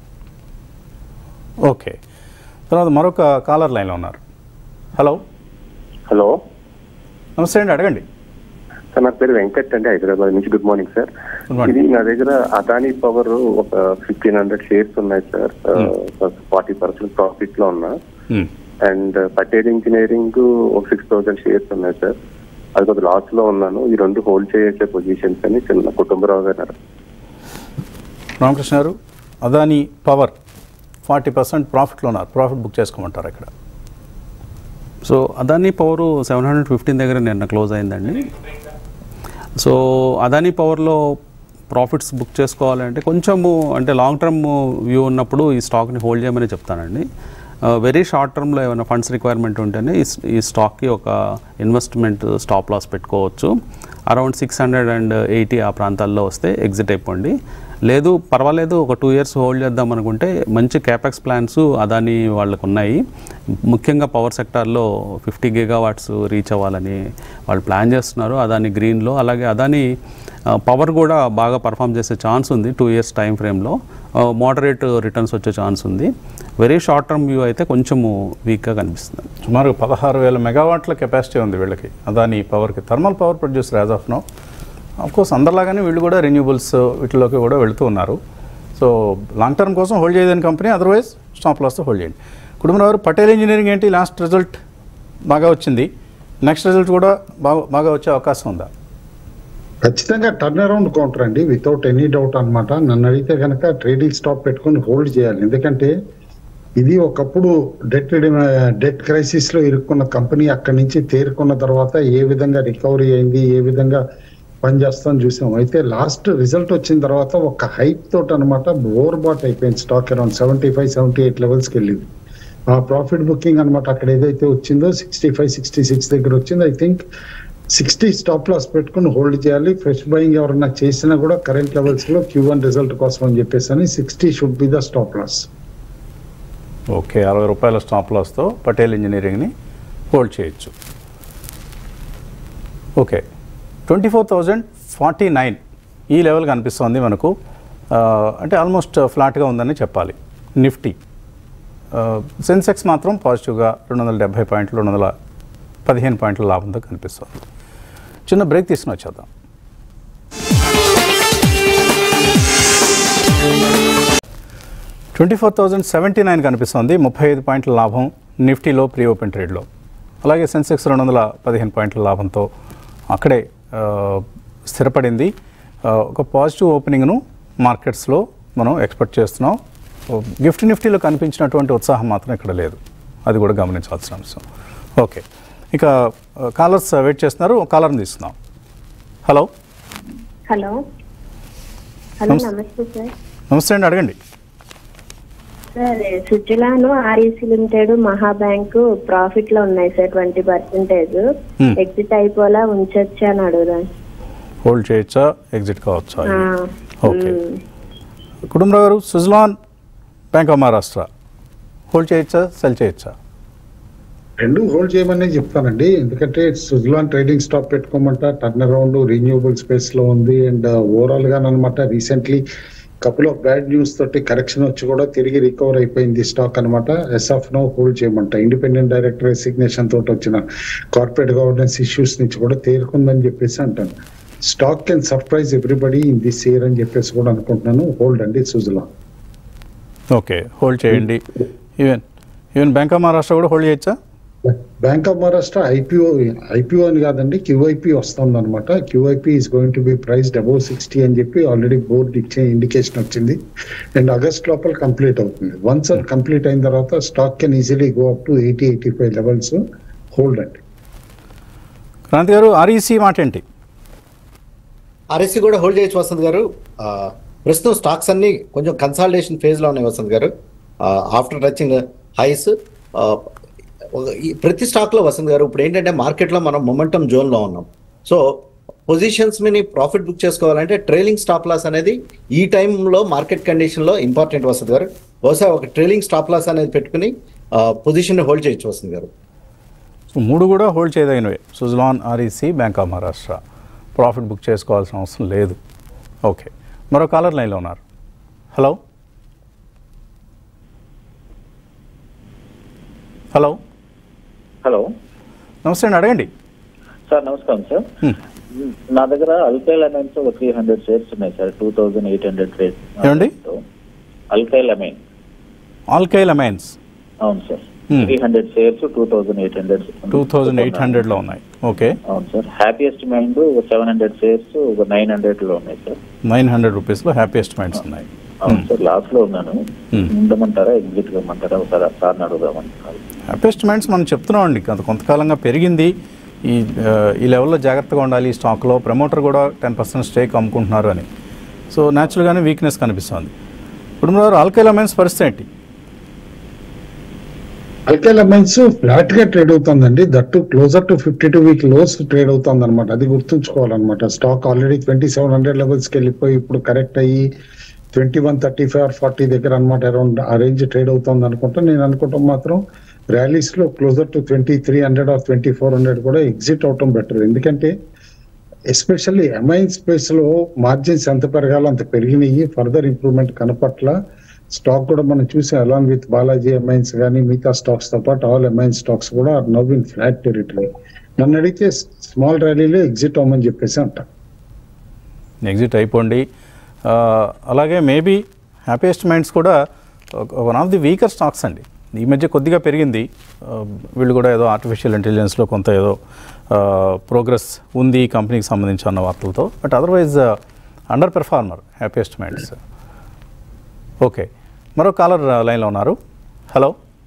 okay తర్వాత మరొక కాలర్ లైన్లో ఉన్నారు హలో హలో నమస్తే అండి అడగండి సార్ నా పేరు వెంకట్ అండి హైదరాబాద్ నుంచి good morning sir Good morning. ఇది నా దగ్గర అదానీ పవర్ ఒక ఫిఫ్టీన్ హండ్రెడ్ షేర్స్ ఉన్నాయి సార్ ఫార్టీ పర్సెంట్ ప్రాఫిట్ లో ఉన్నా మ్మ్. అండ్ పటేల్ ఇంజనీరింగ్ ఒక సిక్స్ థౌసండ్ షేర్స్ ఉన్నాయి సార్ అది కొద్ది లాస్ లో ఉన్నాను ఈ రెండు హోల్డ్ చేయొచ్చే పొజిషన్స్ అని చిన్న Kutumbarao garu Ramakrishna garu Adani power forty percent ప్రాఫిట్లో ఉన్నారు ప్రాఫిట్ బుక్ చేసుకోమంటారు ఇక్కడ so Adani power seven hundred fifteen దగ్గర నిన్న క్లోజ్ అయిందండి సో అదానీ పవర్లో ప్రాఫిట్స్ బుక్ చేసుకోవాలంటే కొంచెము అంటే లాంగ్ టర్మ్ వ్యూ ఉన్నప్పుడు ఈ స్టాక్ని హోల్డ్ చేయమని చెప్తానండి వెరీ షార్ట్ టర్మ్లో ఏమైనా ఫండ్స్ రిక్వైర్మెంట్ ఉంటేనే ఈ ఈ స్టాక్కి ఒక ఇన్వెస్ట్మెంట్ స్టాప్ లాస్ పెట్టుకోవచ్చు around six hundred and eighty ఆ ప్రాంతాల్లో వస్తే ఎగ్జిట్ అయిపోండి లేదు పర్వాలేదు ఒక టూ ఇయర్స్ హోల్డ్ చేద్దాం అనుకుంటే మంచి క్యాపెక్స్ ప్లాన్స్ అదాని వాళ్ళకు ఉన్నాయి ముఖ్యంగా పవర్ సెక్టార్లో ఫిఫ్టీ గిగావాట్స్ రీచ్ అవ్వాలని వాళ్ళు ప్లాన్ చేస్తున్నారు అదాని గ్రీన్లో అలాగే అదాని పవర్ కూడా బాగా పర్ఫామ్ చేసే ఛాన్స్ ఉంది టూ ఇయర్స్ టైం ఫ్రేమ్లో మోడరేట్ రిటర్న్స్ వచ్చే ఛాన్స్ ఉంది వెరీ షార్ట్ టర్మ్ వ్యూ అయితే కొంచెము వీక్గా కనిపిస్తుంది సుమారు పదహారు వేల మెగావాట్ల కెపాసిటీ ఉంది వీళ్ళకి అదాని పవర్కి thermal power producer as of now course అందరిలాగానే వీళ్ళు కూడా రెన్యూబుల్స్ వీటిలోకి కూడా వెళుతూ ఉన్నారు సో లాంగ్ టర్మ్ కోసం హోల్డ్ చేయదని కంపెనీ అదర్వైజ్ స్టాప్ లాస్తో హోల్డ్ చేయండి కుటుంబరావు గారు పటేల్ ఇంజనీరింగ్ ఏంటి లాస్ట్ రిజల్ట్ బాగా వచ్చింది నెక్స్ట్ రిజల్ట్ కూడా బాగా బాగా వచ్చే అవకాశం ఉందా ఖచ్చితంగా టర్న్ అరౌండ్ కౌంటర్ అండి వితౌట్ ఎనీ డౌట్ అన్నమాట నన్ను అడిగితే కనుక ట్రేడింగ్ స్టాప్ పెట్టుకొని హోల్డ్ చేయాలి ఎందుకంటే ఇది ఒకప్పుడు డెట్ డెట్ క్రైసిస్ లో ఇరుక్కున్న కంపెనీ అక్కడి నుంచి తేరుకున్న తర్వాత ఏ విధంగా రికవరీ అయింది ఏ విధంగా పనిచేస్తాం చూసాం అయితే లాస్ట్ రిజల్ట్ వచ్చిన తర్వాత ఒక హైప్ తోటి అనమాట ఓవర్ బాట్ అయిపోయింది stock around seventy five seventy eight లెవెల్స్కి వెళ్ళింది ఆ ప్రాఫిట్ బుకింగ్ అనమాట అక్కడ ఏదైతే వచ్చిందో సిక్స్టీ ఫైవ్ సిక్స్టీ సిక్స్ దగ్గర వచ్చింది I think sixty stop loss పెట్టుకుని హోల్డ్ చేయాలి ఫ్రెష్ బయింగ్ ఎవరన్నా చేసినా కూడా కరెంట్ లెవెల్స్ లో క్యూ వన్ రిజల్ట్ కోసం అని చెప్పేసి అని sixty should be the stop loss okay అరవై రూపాయల స్టాప్ లాస్తో పటేల్ ఇంజనీరింగ్ని హోల్డ్ చేయొచ్చు okay twenty four thousand forty nine ఈ లెవెల్ కనిపిస్తోంది మనకు ఆ, అంటే ఆల్మోస్ట్ ఫ్లాట్గా ఉందని చెప్పాలి నిఫ్టీ సెన్సెక్స్ మాత్రం పాజిటివ్గా రెండు వందల డెబ్బై పాయింట్లు రెండు వందల పదిహేను పాయింట్ల లాభంతో కనిపిస్తుంది చిన్న బ్రేక్ తీసుకుని వచ్చేద్దాం twenty four thousand seventy nine కనిపిస్తుంది ముప్పై ఐదు పాయింట్ల లాభం నిఫ్టీలో ప్రీ ఓపెన్ ట్రేడ్లో అలాగే సెన్సెక్స్ రెండు వందల పదిహేను పాయింట్ల లాభంతో అక్కడే ఆ, స్థిరపడింది ఆ, ఒక పాజిటివ్ ఓపెనింగ్ను మార్కెట్స్లో మనం ఎక్స్పెక్ట్ చేస్తున్నాం ఓ, గిఫ్ట్ నిఫ్టీలో కనిపించినటువంటి ఉత్సాహం మాత్రం ఇక్కడ లేదు అది కూడా గమనించాల్సిన అంశం ఓకే ఇక ఆ, కాలర్స్ వెయిట్ చేస్తున్నారు కాలర్ని తీసుకుందాం హలో హలో హలో నమస్తే. నమస్తే సార్ నమస్తే అండి అడగండి sir Suzlon REC limited Mahabank profit లో ఉన్నాయి sir twenty percentage Hmm. Exit అయిపోలా ఉంచొచ్చా అని అడుగుదాం హోల్డ్ చేయొచ్చా ఎగ్జిట్ కావచ్చా ఆ, okay hmm, Kutumbarao garu Suzlon bank of Maharashtra hold చేయొచ్చా సెల్ చేయొచ్చా రెండు హోల్డ్ చేయమని చెప్తానండి ఎందుకంటే సుజలాన్ ట్రేడింగ్ స్టాక్ పెట్టుకోమంట టర్న్ అరౌండ్ రీన్యూవబుల్ స్పేస్ లో ఉంది అండ్ ఓవరాల్ గా అనమాట recently couple of bad news తోటి కరెక్షన్ వచ్చి కూడా తిరిగి రికవర్ అయిపోయింది స్టాక్ అనమాట ఎస్ఎఫ్ నో హోల్డ్ చేయమంట ఇండిపెండెంట్ డైరెక్టర్ రెసిగ్నేషన్ తోటి వచ్చిన కార్పొరేట్ గవర్నెన్స్ ఇష్యూస్ నుంచి కూడా తేరుకుందని చెప్పేసి అంటాను stock can surprise everybody in this year అని చెప్పేసి కూడా అనుకుంటున్నాను హోల్డ్ అండి సుజలాన్ ఓకే హోల్డ్ చేయండి even even bank of Maharashtra కూడా హోల్డ్ చేయొచ్చా bank of Maharashtra IPO IPO అని కాదండి క్యూఐపీ వస్తుంది అనమాట QIP is going to be priced above sixty అని చెప్పి ఆల్రెడీ బోర్డు ఇచ్చే ఇండికేషన్ వచ్చింది అండ్ ఆగస్ట్ లోపల కంప్లీట్ అవుతుంది వన్స్ అది కంప్లీట్ అయిన తర్వాత stock can easily go up to eighty eighty five levels hold అండి క్రాంతి గారు ఆర్ఈసీ మాట ఏంటి ఆర్ఎస్సి కూడా హోల్డ్ చేయొచ్చు వసంత్ గారు ఆ, ప్రస్తుతం స్టాక్స్ అన్ని కొంచెం కన్సాలిడేషన్ ఫేజ్ లో ఉన్నాయి Vasanth garu after touching highs ప్రతి స్టాక్ లో వసంత్ గారు ఇప్పుడు ఏంటంటే మార్కెట్ లో మనం మొమెంటం జోన్ లో ఉన్నాం సో పొజిషన్స్ మీద ప్రాఫిట్ బుక్ చేసుకోవాలంటే ట్రైలింగ్ స్టాప్ లాస్ అనేది ఈ టైంలో మార్కెట్ కండిషన్ లో ఇంపార్టెంట్ వసంత్ గారు బహుశా ఒక ట్రైలింగ్ స్టాప్ లాస్ అనేది పెట్టుకుని పొజిషన్ హోల్డ్ చేయొచ్చు వసంత్ గారు సో మూడు కూడా హోల్డ్ చేయదగినవే Suzlon REC bank of Maharashtra profit book చేసుకోవాల్సిన అవసరం లేదు ఓకే మరో కాలర్ లైన్లో ఉన్నారు హలో హలో హలో నమస్తే అండి అడగండి సార్ నమస్కారం సార్ Hmm. నా దగ్గర అల్కైల్ అమైన్స్ ఒక త్రీ హండ్రెడ్ షేర్స్ ఉన్నాయి sir two thousand eight hundred shares ఏమండి? అల్కైల్ అమైన్ ఆల్కైల్ అమైన్స్ అవును sir Hmm. Three hundred shares two thousand eight hundred two thousand eight హండ్రెడ్లో ఉన్నాయి ఓకే అవును సార్ హ్యాపీయెస్ట్ మైండ్ ఒక సెవెన్ హండ్రెడ్ షేర్స్ ఒక నైన్ హండ్రెడ్ లో ఉన్నాయి సార్ నైన్ హండ్రెడ్ రూపీస్లో హ్యాపీయెస్ట్ మైండ్స్ ఉన్నాయి అవును సార్ లాస్ట్ లో ఉన్నాను Hmm. ఉండమంటారా ఎగ్జిట్ ఇవ్వమంటారా ఒకసారి సార్ అడుగుదామంటారు హ్యాపీయెస్ట్ మైండ్స్ మనం చెప్తున్నాం అండి కొంత కొంతకాలంగా పెరిగింది ఈ ఆ, ఈ లెవెల్లో జాగ్రత్తగా ఉండాలి ఈ స్టాక్లో ప్రమోటర్ కూడా టెన్ పర్సెంట్ స్టేక్ అమ్ముకుంటున్నారు అని సో న్యాచురల్గానే వీక్నెస్ కనిపిస్తుంది ఇప్పుడు మీరు ఆల్కైల్ అమైన్స్ పరిస్థితి ఏంటి అల్కైల్ అమైన్స్ ఫ్లాట్ గా ట్రేడ్ అవుతుందండి that closer to fifty two week lows trade అవుతుంది అనమాట అది గుర్తుంచుకోవాలన్నమాట stock already twenty seven hundred levels కి వెళ్ళిపోయి ఇప్పుడు కరెక్ట్ అయ్యి twenty one thirty five or forty దగ్గర అనమాట అరౌండ్ ఆ రేంజ్ ట్రేడ్ అవుతుంది అనుకుంటా నేను అనుకుంటాం మాత్రం ర్యాలీస్ లో closer to twenty three hundred or twenty four hundred కూడా ఎగ్జిట్ అవటం బెటర్ ఎందుకంటే ఎస్పెషల్లీ అమైన్ స్పేస్ లో మార్జిన్స్ ఎంత పెరగాలో అంత పెరిగినాయి ఫర్దర్ ఇంప్రూవ్మెంట్ కనపట్ల స్టాక్ కూడా మనం చూసాం అలాంగ్ విత్ బాలాజీ అమైన్స్ కానీ మిగతా స్టాక్స్ తో పాటు ఆల్ అమైన్ స్టాక్స్ కూడా నవ్ ఇన్ ఫ్లాట్ టెరిటరీ నన్ను అడిగితే స్మాల్ ర్యాలీలో ఎగ్జిట్ అవ్వమని చెప్పేసి అంటాం ఎగ్జిట్ అయిపోండి ఆ, అలాగే మేబీ హ్యాపీయెస్ట్ మైండ్స్ కూడా one of the weaker stocks అండి ఈ మధ్య కొద్దిగా పెరిగింది ఆ, వీళ్ళు కూడా ఏదో ఆర్టిఫిషియల్ ఇంటెలిజెన్స్లో కొంత ఏదో ప్రోగ్రెస్ ఉంది ఈ కంపెనీకి సంబంధించి అన్న వార్తలతో but otherwise underperformer happiest minds okay మరో కాలర్ లైన్లో ఉన్నారు హలో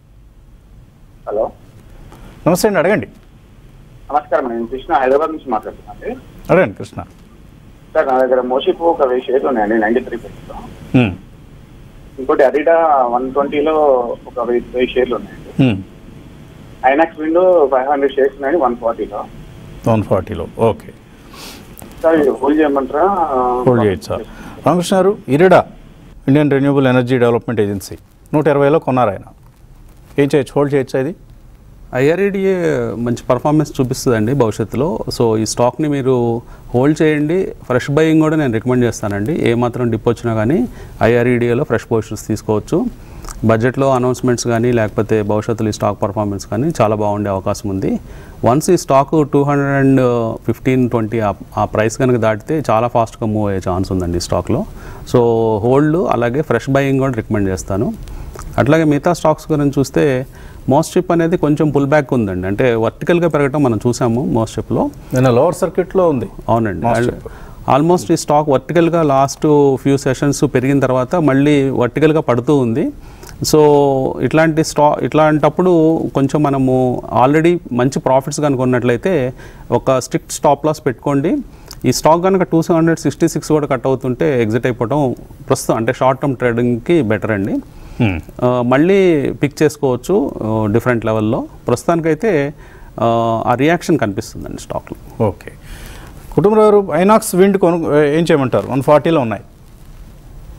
హలో నమస్తే అండి అడగండి నమస్కారం నేను కృష్ణ హైదరాబాద్ నుంచి మాట్లాడుతున్నాను అడగండి కృష్ణ సార్ నా దగ్గర మోషిపు ఒక వెయ్యి షేర్లు ఉన్నాయండి నైన్టీ త్రీ పర్సెంట్ హ్మ్. ఇంకోటి అడిడా వన్ ట్వంటీలో ఒక వెయ్యి వెయ్యి షేర్లు ఉన్నాయండి హ్మ్. Inox window five hundred shares ఉన్నాయండి వన్ ఫార్టీలో వన్ ఫార్టీలో ఓకే సార్ ఇది హోల్డ్ చేయమంటారా హోల్డ్ చేయొచ్చు sir Ramakrishna garu IREDA Indian renewable energy development agency నూట ఇరవైలో కొన్నారు ఆయన ఏం చేయొచ్చు హోల్డ్ చేయొచ్చా ఇది ఐఆర్ఈడిఏ మంచి పర్ఫార్మెన్స్ చూపిస్తుందండి భవిష్యత్తులో సో ఈ స్టాక్ని మీరు హోల్డ్ చేయండి ఫ్రెష్ బయింగ్ కూడా నేను రికమెండ్ చేస్తానండి ఏ మాత్రం డిప్ వచ్చినా కానీ ఐఆర్ఈడిఏలో ఫ్రెష్ పొజిషన్స్ తీసుకోవచ్చు బడ్జెట్లో అనౌన్స్మెంట్స్ కానీ లేకపోతే భవిష్యత్తులో ఈ స్టాక్ పర్ఫార్మెన్స్ కానీ చాలా బాగుండే అవకాశం ఉంది వన్స్ ఈ stock two hundred and fifteen twenty ఆ ప్రైస్ కనుక దాటితే చాలా ఫాస్ట్గా మూవ్ అయ్యే ఛాన్స్ ఉందండి ఈ స్టాక్లో సో హోల్డ్ అలాగే ఫ్రెష్ బయింగ్ కూడా రికమెండ్ చేస్తాను అట్లాగే మిగతా స్టాక్స్ గురించి చూస్తే మోస్ట్ చిప్ అనేది కొంచెం పుల్ బ్యాక్ ఉందండి అంటే వర్టికల్గా పెరగటం మనం చూసాము మోస్ట్ చిప్లో నిన్న లోవర్ సర్క్యూట్లో ఉంది అవునండి Most అండ్ ఆల్మోస్ట్ ఈ స్టాక్ వర్టికల్గా లాస్ట్ ఫ్యూ సెషన్స్ పెరిగిన తర్వాత మళ్ళీ వర్టికల్గా పడుతూ ఉంది సో ఇట్లాంటి స్టా ఇట్లాంటప్పుడు కొంచెం మనము ఆల్రెడీ మంచి ప్రాఫిట్స్ కనుక ఉన్నట్లయితే ఒక స్ట్రిక్ట్ స్టాప్ లాస్ పెట్టుకోండి ఈ స్టాక్ కనుక టూ హండ్రెడ్ సిక్స్టీ సిక్స్ కూడా కట్ అవుతుంటే ఎగ్జిట్ అయిపోవడం ప్రస్తుతం అంటే షార్ట్ టర్మ్ ట్రేడింగ్కి బెటర్ అండి Hmm. ఆ, మళ్ళీ పిక్ చేసుకోవచ్చు డిఫరెంట్ లెవెల్లో ప్రస్తుతానికైతే ఆ, ఆ రియాక్షన్ కనిపిస్తుందండి స్టాక్లో ఓకే కుటుంబరావు ఐనాక్స్ విండ్ కొను ఏం చేయమంటారు వన్ ఫార్టీలో ఉన్నాయి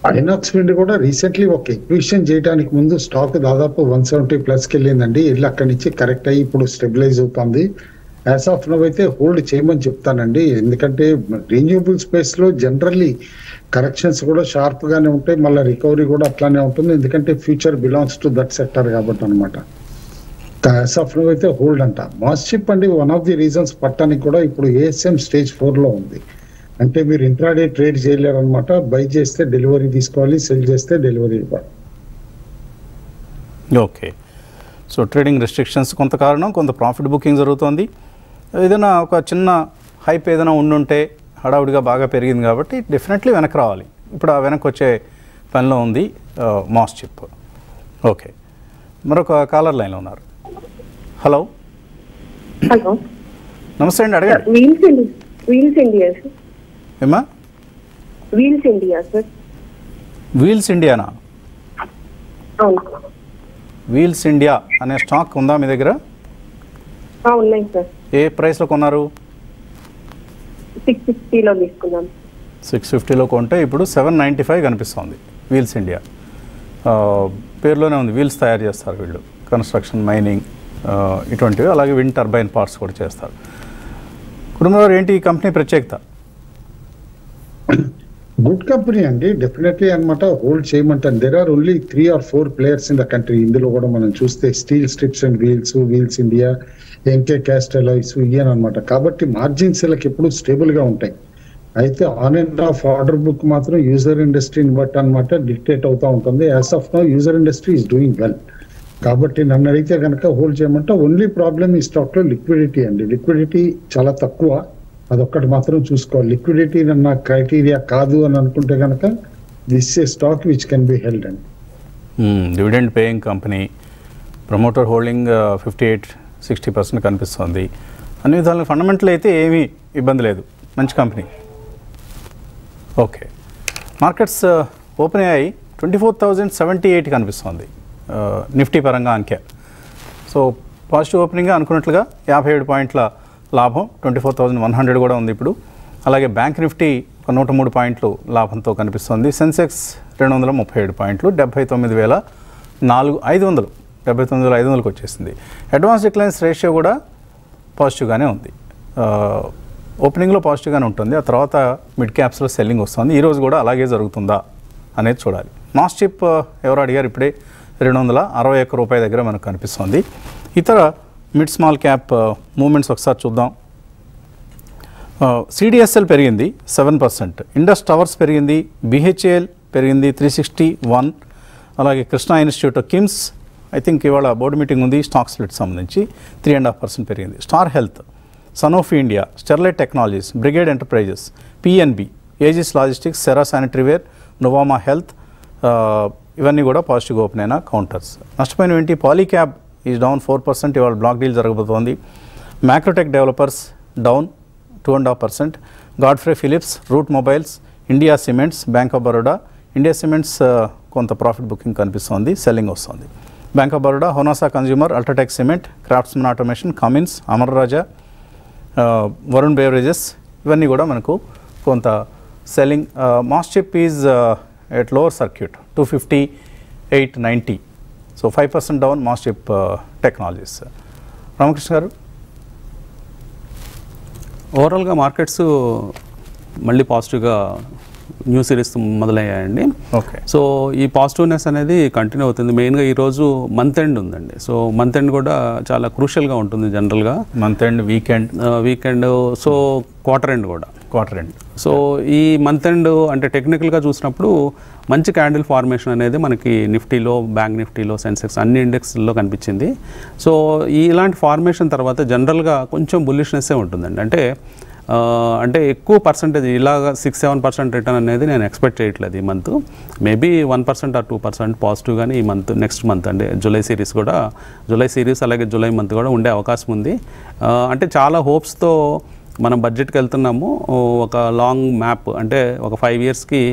ఐనాక్స్ విండ్ కూడా రీసెంట్లీ ఒక ఎక్విషన్ చేయడానికి ముందు స్టాక్ దాదాపు వన్ సెవెంటీ ప్లస్కి వెళ్ళిందండి వెళ్ళి అక్కడి నుంచి కరెక్ట్ అయ్యి ఇప్పుడు స్టెబిలైజ్ అవుతుంది యాజ్ ఆఫ్ నవ్ అయితే హోల్డ్ చేయమని చెప్తానండి ఎందుకంటే రీన్యూబుల్ స్పేస్ లో జనరల్లీ కరెక్షన్స్ కూడా షార్ప్ గానే ఉంటాయి మళ్ళీ రికవరీ కూడా అట్లానే ఉంటుంది ఎందుకంటే future belongs to that sector కాబట్టి అనమాట యాజ్ ఆఫ్ నవ్ అయితే హోల్డ్ అంట మాస్చిప్ అండి వన్ ఆఫ్ ది రీజన్స్ పట్టడానికి కూడా ఇప్పుడు ఏఎస్ఎం స్టేజ్ ఫోర్ లో ఉంది అంటే మీరు ఇంట్రాడే ట్రేడ్ చేయలేరు అనమాట బై చేస్తే డెలివరీ తీసుకోవాలి సెల్ చేస్తే డెలివరీ ఇవ్వాలి ఓకే సో ట్రేడింగ్ రెస్ట్రిక్షన్స్ కొంత కారణం కొంత ప్రాఫిట్ బుకింగ్ జరుగుతోంది ఏదైనా ఒక చిన్న హైప్ ఏదైనా ఉండుంటే హడావుడిగా బాగా పెరిగింది కాబట్టి డెఫినెట్లీ వెనక్కి రావాలి ఇప్పుడు ఆ వెనక్కి వచ్చే పనిలో ఉంది మాస్ చిప్ ఓకే మరొక కాలర్ లైన్లో ఉన్నారు హలో హలో నమస్తే అండి అడగండి wheels India wheels India sir ఏమా వీల్స్ ఇండియా సార్ వీల్స్ ఇండియానా అవును వీల్స్ ఇండియా అనే స్టాక్ ఉందా మీ దగ్గర ఆ, ఉన్నాయి సార్ ఏ ప్రైస్లో కొన్నారు సిక్స్ సిక్స్టీలో తీసుకున్నాం సిక్స్ ఫిఫ్టీలో కొంటే ఇప్పుడు సెవెన్ నైంటీ ఫైవ్ కనిపిస్తోంది వీల్స్ ఇండియా ఆ, పేరులోనే ఉంది వీల్స్ తయారు చేస్తారు వీళ్ళు కన్స్ట్రక్షన్ మైనింగ్ ఆ, ఇటువంటివి అలాగే విండ్ టర్బైన్ పార్ట్స్ కూడా చేస్తారు కుటుంబంలో ఏంటి ఈ కంపెనీ ప్రత్యేకత గుడ్ కంపెనీ అండి డెఫినెట్లీ అన్నమాట హోల్డ్ చేయమంటాను there are only three or four players in the country ఇందులో కూడా మనం చూస్తే steel strips and wheels wheels India ఎంకే క్యాస్ట్ ఎలాయిస్ ఇయన్ అనమాట కాబట్టి మార్జిన్స్ వీళ్ళకి ఎప్పుడు స్టేబుల్ గా ఉంటాయి అయితే on and off order book మాత్రం యూజర్ ఇండస్ట్రీని బట్టి అనమాట డిక్టేట్ అవుతా ఉంటుంది as of now user industry is doing well కాబట్టి నన్ను అడిగితే కనుక హోల్డ్ చేయమంటే ఓన్లీ ప్రాబ్లమ్ ఈ స్టాక్ లో లిక్విడిటీ అండి లిక్విడిటీ చాలా తక్కువ అదొక్కటి మాత్రం చూసుకోవాలి లిక్విడిటీ నా క్రైటీరియా కాదు అని అనుకుంటే కనుక this a stock which can be held అండి dividend paying company promoter holding fifty eight sixty percent కనిపిస్తుంది అన్ని విధాలుగా ఫండమెంటల్ అయితే ఏమీ ఇబ్బంది లేదు మంచి కంపెనీ ఓకే మార్కెట్స్ ఓపెన్ అయ్యాయి twenty four thousand seventy eight కనిపిస్తుంది నిఫ్టీ పరంగా అంకె సో పాజిటివ్ ఓపెనింగ్గా అనుకున్నట్లుగా యాభై ఏడు పాయింట్ల లాభం twenty four thousand one hundred కూడా ఉంది ఇప్పుడు అలాగే బ్యాంక్ నిఫ్టీ ఒక నూట మూడు పాయింట్లు లాభంతో కనిపిస్తుంది సెన్సెక్స్ రెండు వందల ముప్పై ఏడు పాయింట్లు డెబ్బై తొమ్మిది వేల నాలుగు ఐదు వందలు డెబ్బై తొమ్మిది వేల ఐదు వందలకు వచ్చేసింది అడ్వాన్స్ డిక్లైన్స్ రేషియో కూడా పాజిటివ్గానే ఉంది ఆ, ఓపెనింగ్లో పాజిటివ్గానే ఉంటుంది ఆ తర్వాత మిడ్ క్యాప్స్లో సెల్లింగ్ వస్తుంది ఈరోజు కూడా అలాగే జరుగుతుందా అనేది చూడాలి మాస్ చిప్ ఆ, ఎవరు అడిగారు ఇప్పుడే రెండు వందల అరవై ఒక్క రూపాయ దగ్గర మనకు కనిపిస్తుంది ఇతర మిడ్ స్మాల్ క్యాప్ మూమెంట్స్ ఒకసారి చూద్దాం సిడిఎస్ఎల్ పెరిగింది సెవెన్ పర్సెంట్ ఇండస్ టవర్స్ పెరిగింది బిహెచ్ఏఎల్ పెరిగింది త్రీ సిక్స్టీ వన్ అలాగే Krishna institute of KIMS I think ఇవాళ బోర్డు మీటింగ్ ఉంది స్టాక్ స్ప్లిట్ సంబంధించి త్రీ అండ్ హాఫ్ పర్సెంట్ పెరిగింది star health Sanofi India Sterlite technologies brigade enterprises PNB Aegis logistics Cera sanitaryware Nuvama health ఆ, ఇవన్నీ కూడా పాజిటివ్ ఓపెన్ అయిన కౌంటర్స్ నష్టపోయిన ఏంటి Polycab is down four percent ఇవాళ బ్లాక్ డీల్ జరగబోతోంది macrotech developers down two and half percent Godfrey Phillips route mobiles India cements bank of Baroda India cements ఆ, కొంత ప్రాఫిట్ బుకింగ్ కనిపిస్తోంది సెల్లింగ్ వస్తుంది bank of Baroda Honasa consumer UltraTech cement craftsman automation Cummins Amar Raja ఆ, వరుణ్ బేవరేజెస్ ఇవన్నీ కూడా మనకు కొంత selling MosChip is at lower circuit two fifty eight ninety so five percent down MosChip technologies Ramakrishna garu ఓవరాల్గా మార్కెట్స్ మళ్ళీ పాజిటివ్గా న్యూ సిరీస్ మొదలయ్యాయండి ఓకే సో ఈ పాజిటివ్నెస్ అనేది కంటిన్యూ అవుతుంది మెయిన్గా ఈరోజు మంత్ ఎండ్ ఉందండి సో మంత్ ఎండ్ కూడా చాలా క్రూషియల్గా ఉంటుంది జనరల్గా month end weekend weekend so quarter end కూడా క్వార్టర్ ఎండ్ సో ఈ మంత్ ఎండ్ అంటే టెక్నికల్గా చూసినప్పుడు మంచి క్యాండిల్ ఫార్మేషన్ అనేది మనకి నిఫ్టీలో బ్యాంక్ నిఫ్టీలో సెన్సెక్స్ అన్ని ఇండెక్స్లో కనిపించింది సో ఈ ఇలాంటి ఫార్మేషన్ తర్వాత జనరల్గా కొంచెం బుల్లిష్నెస్సే ఉంటుందండి అంటే ఆ, అంటే ఎక్కువ పర్సంటేజ్ ఇలాగ సిక్స్ సెవెన్ పర్సెంట్ రిటర్న్ అనేది నేను ఎక్స్పెక్ట్ చేయట్లేదు ఈ month maybe one percent or two percent positive కానీ ఈ మంత్ నెక్స్ట్ మంత్ అంటే జూలై సిరీస్ కూడా జూలై సిరీస్ అలాగే జూలై మంత్ కూడా ఉండే అవకాశం ఉంది ఆ, అంటే చాలా హోప్స్తో మనం బడ్జెట్కి వెళ్తున్నాము ఓ, ఒక లాంగ్ మ్యాప్ అంటే ఒక ఫైవ్ ఇయర్స్కి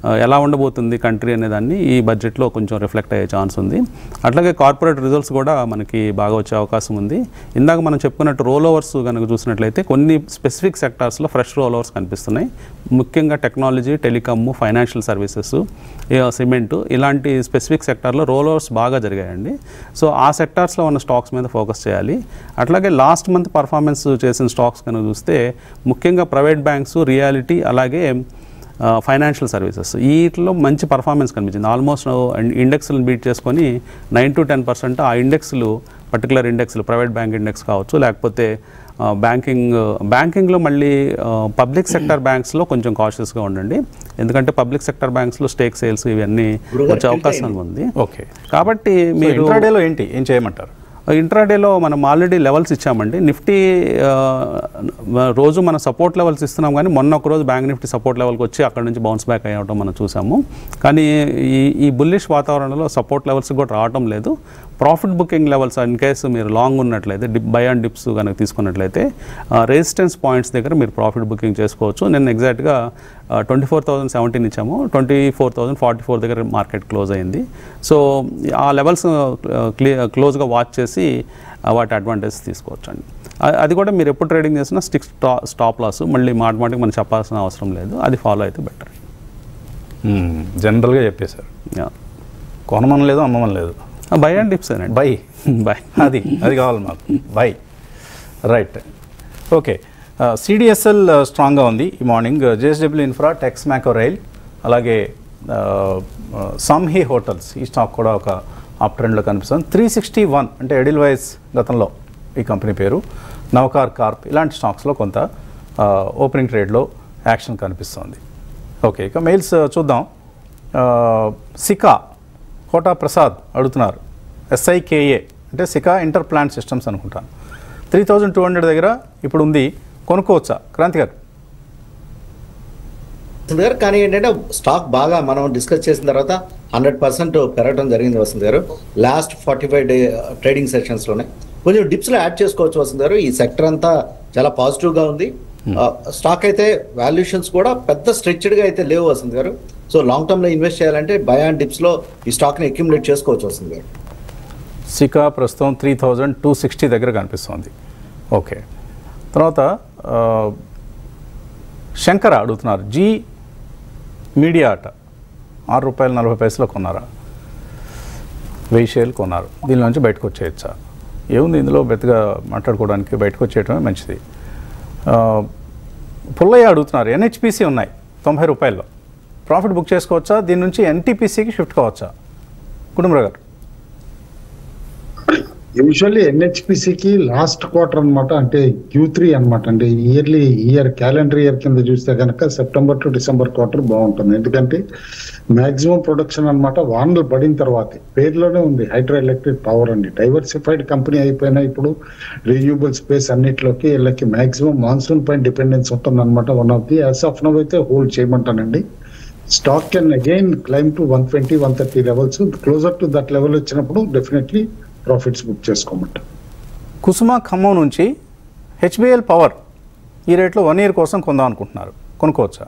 ఆ, ఎలా ఉండబోతుంది కంట్రీ అనే దాన్ని ఈ బడ్జెట్లో కొంచెం రిఫ్లెక్ట్ అయ్యే ఛాన్స్ ఉంది అట్లాగే కార్పొరేట్ రిజల్ట్స్ కూడా మనకి బాగా వచ్చే అవకాశం ఉంది ఇందాక మనం చెప్పుకున్నట్టు రోల్ ఓవర్స్ కనుక చూసినట్లయితే కొన్ని స్పెసిఫిక్ సెక్టార్స్లో ఫ్రెష్ రోల్ ఓవర్స్ కనిపిస్తున్నాయి ముఖ్యంగా technology telecom financial services cement ఇలాంటి స్పెసిఫిక్ సెక్టార్లో రోల్ ఓవర్స్ బాగా జరిగాయండి సో ఆ సెక్టార్స్లో ఉన్న స్టాక్స్ మీద ఫోకస్ చేయాలి అట్లాగే లాస్ట్ మంత్ పర్ఫార్మెన్స్ చేసిన స్టాక్స్ కనుక చూస్తే ముఖ్యంగా ప్రైవేట్ బ్యాంక్స్ రియాలిటీ అలాగే ఫైనాన్షియల్ సర్వీసెస్ వీటిలో మంచి పర్ఫార్మెన్స్ కనిపించింది ఆల్మోస్ట్ ఇండెక్స్లను బీట్ చేసుకొని నైన్ టు టెన్ పర్సెంట్ ఆ ఇండెక్స్లు పర్టికులర్ ఇండెక్స్లు ప్రైవేట్ బ్యాంక్ ఇండెక్స్ కావచ్చు లేకపోతే బ్యాంకింగ్ బ్యాంకింగ్లో మళ్ళీ పబ్లిక్ సెక్టర్ బ్యాంక్స్లో కొంచెం కాషియస్గా ఉండండి ఎందుకంటే పబ్లిక్ సెక్టర్ బ్యాంక్స్లో స్టేక్ సేల్స్ ఇవన్నీ గురుగారు, వచ్చే tilt అవకాశం అయింది. ఉంది ఓకే కాబట్టి మీరు మీరు ఇంట్రాడేలో ఏంటి ఏం చేయమంటారు ఇంట్రాడేలో మనం ఆల్రెడీ లెవెల్స్ ఇచ్చామండి నిఫ్టీ ఆ, రోజు మన సపోర్ట్ లెవెల్స్ ఇస్తున్నాం కానీ మొన్న ఒక రోజు బ్యాంక్ నిఫ్టీ సపోర్ట్ లెవెల్కి వచ్చి అక్కడ నుంచి బౌన్స్ బ్యాక్ అయ్యడం మనం చూసాము కానీ ఈ ఈ బుల్లిష్ వాతావరణంలో సపోర్ట్ లెవెల్స్ కూడా రావడం లేదు profit booking levels in case మీరు లాంగ్ ఉన్నట్లయితే డిప్ బై అండ్ డిప్స్ కనుక తీసుకున్నట్లయితే రెసిస్టెన్స్ పాయింట్స్ దగ్గర మీరు ప్రాఫిట్ బుకింగ్ చేసుకోవచ్చు నేను ఎగ్జాక్ట్గా ట్వంటీ ఫోర్ థౌసండ్ సెవెంటీన్ ఇచ్చాము twenty four thousand forty four దగ్గర మార్కెట్ క్లోజ్ అయింది సో ఆ లెవెల్స్ క్లియర్ క్లోజ్గా వాచ్ చేసి ఆ, వాటి అడ్వాంటేజ్ తీసుకోవచ్చు అండి అ- అది కూడా మీరు ఎప్పుడు ట్రేడింగ్ చేసినా స్టిక్ స్టా స్టాప్ లాస్ మళ్ళీ మాటమాటికి మనం చెప్పాల్సిన అవసరం లేదు అది ఫాలో అయితే బెటర్ జనరల్గా చెప్పేశారు కొనమని లేదు అమ్మమని లేదు బై అండ్ డిప్స్ అండి బై బై అది అది కావాలి మాకు బై రైట్ ఓకే సిడిఎస్ఎల్ స్ట్రాంగ్గా ఉంది ఈ morning JSW infra Texmaco rail అలాగే సంహీ హోటల్స్ ఈ స్టాక్ కూడా ఒక అప్ ట్రెండ్లో కనిపిస్తుంది త్రీ సిక్స్టీ వన్ అంటే ఎడిల్ వైస్ గతంలో ఈ కంపెనీ పేరు నవకార్ కార్ప్ ఇలాంటి స్టాక్స్లో కొంత ఓపెనింగ్ ట్రేడ్లో యాక్షన్ కనిపిస్తుంది ఓకే ఇక మెయిల్స్ చూద్దాం సికా కోటా ప్రసాద్ అడుగుతున్నారు ఎస్ఐకేఏ అంటే సికా ఇంటర్ ప్లాంట్ సిస్టమ్స్ అనుకుంటాను త్రీ థౌజండ్ టూ హండ్రెడ్ దగ్గర ఇప్పుడు ఉంది కొనుక్కోవచ్చా క్రాంతి గారు వసంత్ గారు కానీ ఏంటంటే స్టాక్ బాగా మనం డిస్కస్ చేసిన తర్వాత హండ్రెడ్ పర్సెంట్ పెరగడం జరిగింది వసంత్ గారు last forty five day trading sessions లోనే కొంచెం డిప్స్ లో యాడ్ చేసుకోవచ్చు వసంత్ గారు ఈ సెక్టర్ అంతా చాలా పాజిటివ్ గా ఉంది స్టాక్ అయితే వాల్యుయేషన్స్ కూడా పెద్ద స్ట్రెచ్డ్ గా అయితే లేవు వసంత్ గారు సో లాంగ్ టర్మ్ లో ఇన్వెస్ట్ చేయాలంటే బై అండ్ డిప్స్ లో ఈ స్టాక్ ని అక్యుములేట్ చేసుకోవచ్చు వసంత్ గారు సికా ప్రస్తుతం త్రీ థౌజండ్ టూ సిక్స్టీ దగ్గర కనిపిస్తుంది ఓకే తర్వాత ఆ, శంకర అడుగుతున్నారు జీ మీడియా అట ఆరు రూపాయలు నలభై పైసలు కొన్నారా వెయ్యి షేర్లు కొన్నారు దీని నుంచి బయటకు వచ్చేయచ్చా ఏముంది ఇందులో పెద్దగా మాట్లాడుకోవడానికి బయటకు వచ్చేయటమే మంచిది ఆ, పుల్లయ్య అడుగుతున్నారు ఎన్హెచ్పిసి ఉన్నాయి తొంభై రూపాయల్లో ప్రాఫిట్ బుక్ చేసుకోవచ్చా దీని నుంచి ఎన్టీపీసీకి షిఫ్ట్ కావచ్చా కుటుంబరావు గారు యూజువల్లీ ఎన్హెచ్పిసికి లాస్ట్ క్వార్టర్ అన్నమాట అంటే క్యూ త్రీ అనమాట అంటే ఇయర్లీ ఇయర్ క్యాలెండర్ ఇయర్ కింద చూస్తే కనుక సెప్టెంబర్ టు డిసెంబర్ క్వార్టర్ బాగుంటుంది ఎందుకంటే మాక్సిమం ప్రొడక్షన్ అన్నమాట వానలు పడిన తర్వాత పేరులోనే ఉంది హైడ్రో ఎలక్ట్రిక్ పవర్ అండి డైవర్సిఫైడ్ కంపెనీ అయిపోయినా ఇప్పుడు రిన్యూబుల్ స్పేస్ అన్నిటిలోకి వీళ్ళకి మాక్సిమం మాన్సూన్ పైన డిపెండెన్స్ ఉంటుంది అనమాట one of the as of now అయితే హోల్డ్ చేయమంటానండి stock can again claim to one twenty one thirty levels closer to that level వచ్చినప్పుడు డెఫినెట్లీ ప్రాఫిట్స్ బుక్ చేసుకోమంట కుసుమ ఖమ్మం నుంచి హెచ్బిఎల్ పవర్ ఈ రేట్లో వన్ ఇయర్ కోసం కొందాం అనుకుంటున్నారు కొనుక్కోవచ్చా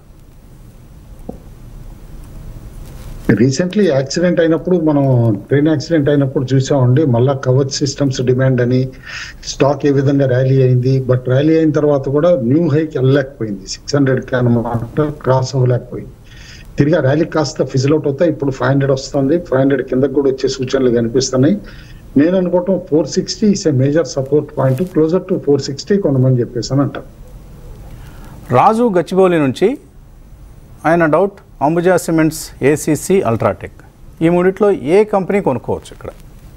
రీసెంట్లీ యాక్సిడెంట్ అయినప్పుడు మనం ట్రైన్ యాక్సిడెంట్ అయినప్పుడు చూసామండి మళ్ళా కవచ్ సిస్టమ్స్ డిమాండ్ అని స్టాక్ ఏ విధంగా ర్యాలీ అయింది బట్ ర్యాలీ అయిన తర్వాత కూడా న్యూ హైక్ వెళ్ళలేకపోయింది సిక్స్ హండ్రెడ్ అనమాట క్రాస్ అవ్వలేకపోయింది తిరిగి ర్యాలీ కాస్త ఫిజిల్ అవుట్ అవుతా ఇప్పుడు ఫైవ్ హండ్రెడ్ వస్తుంది ఫైవ్ హండ్రెడ్ కిందకు కూడా వచ్చే సూచనలు కనిపిస్తున్నాయి నేను అనుకోవటం four sixty is a major support point closer to four sixty కొనమని చెప్పేసి అని అంటారు రాజు గచ్చిబౌలి నుంచి ఆయన doubt Ambuja cements ACC UltraTech ఈ మూడిట్లో ఏ కంపెనీ కొనుక్కోవచ్చు ఇక్కడ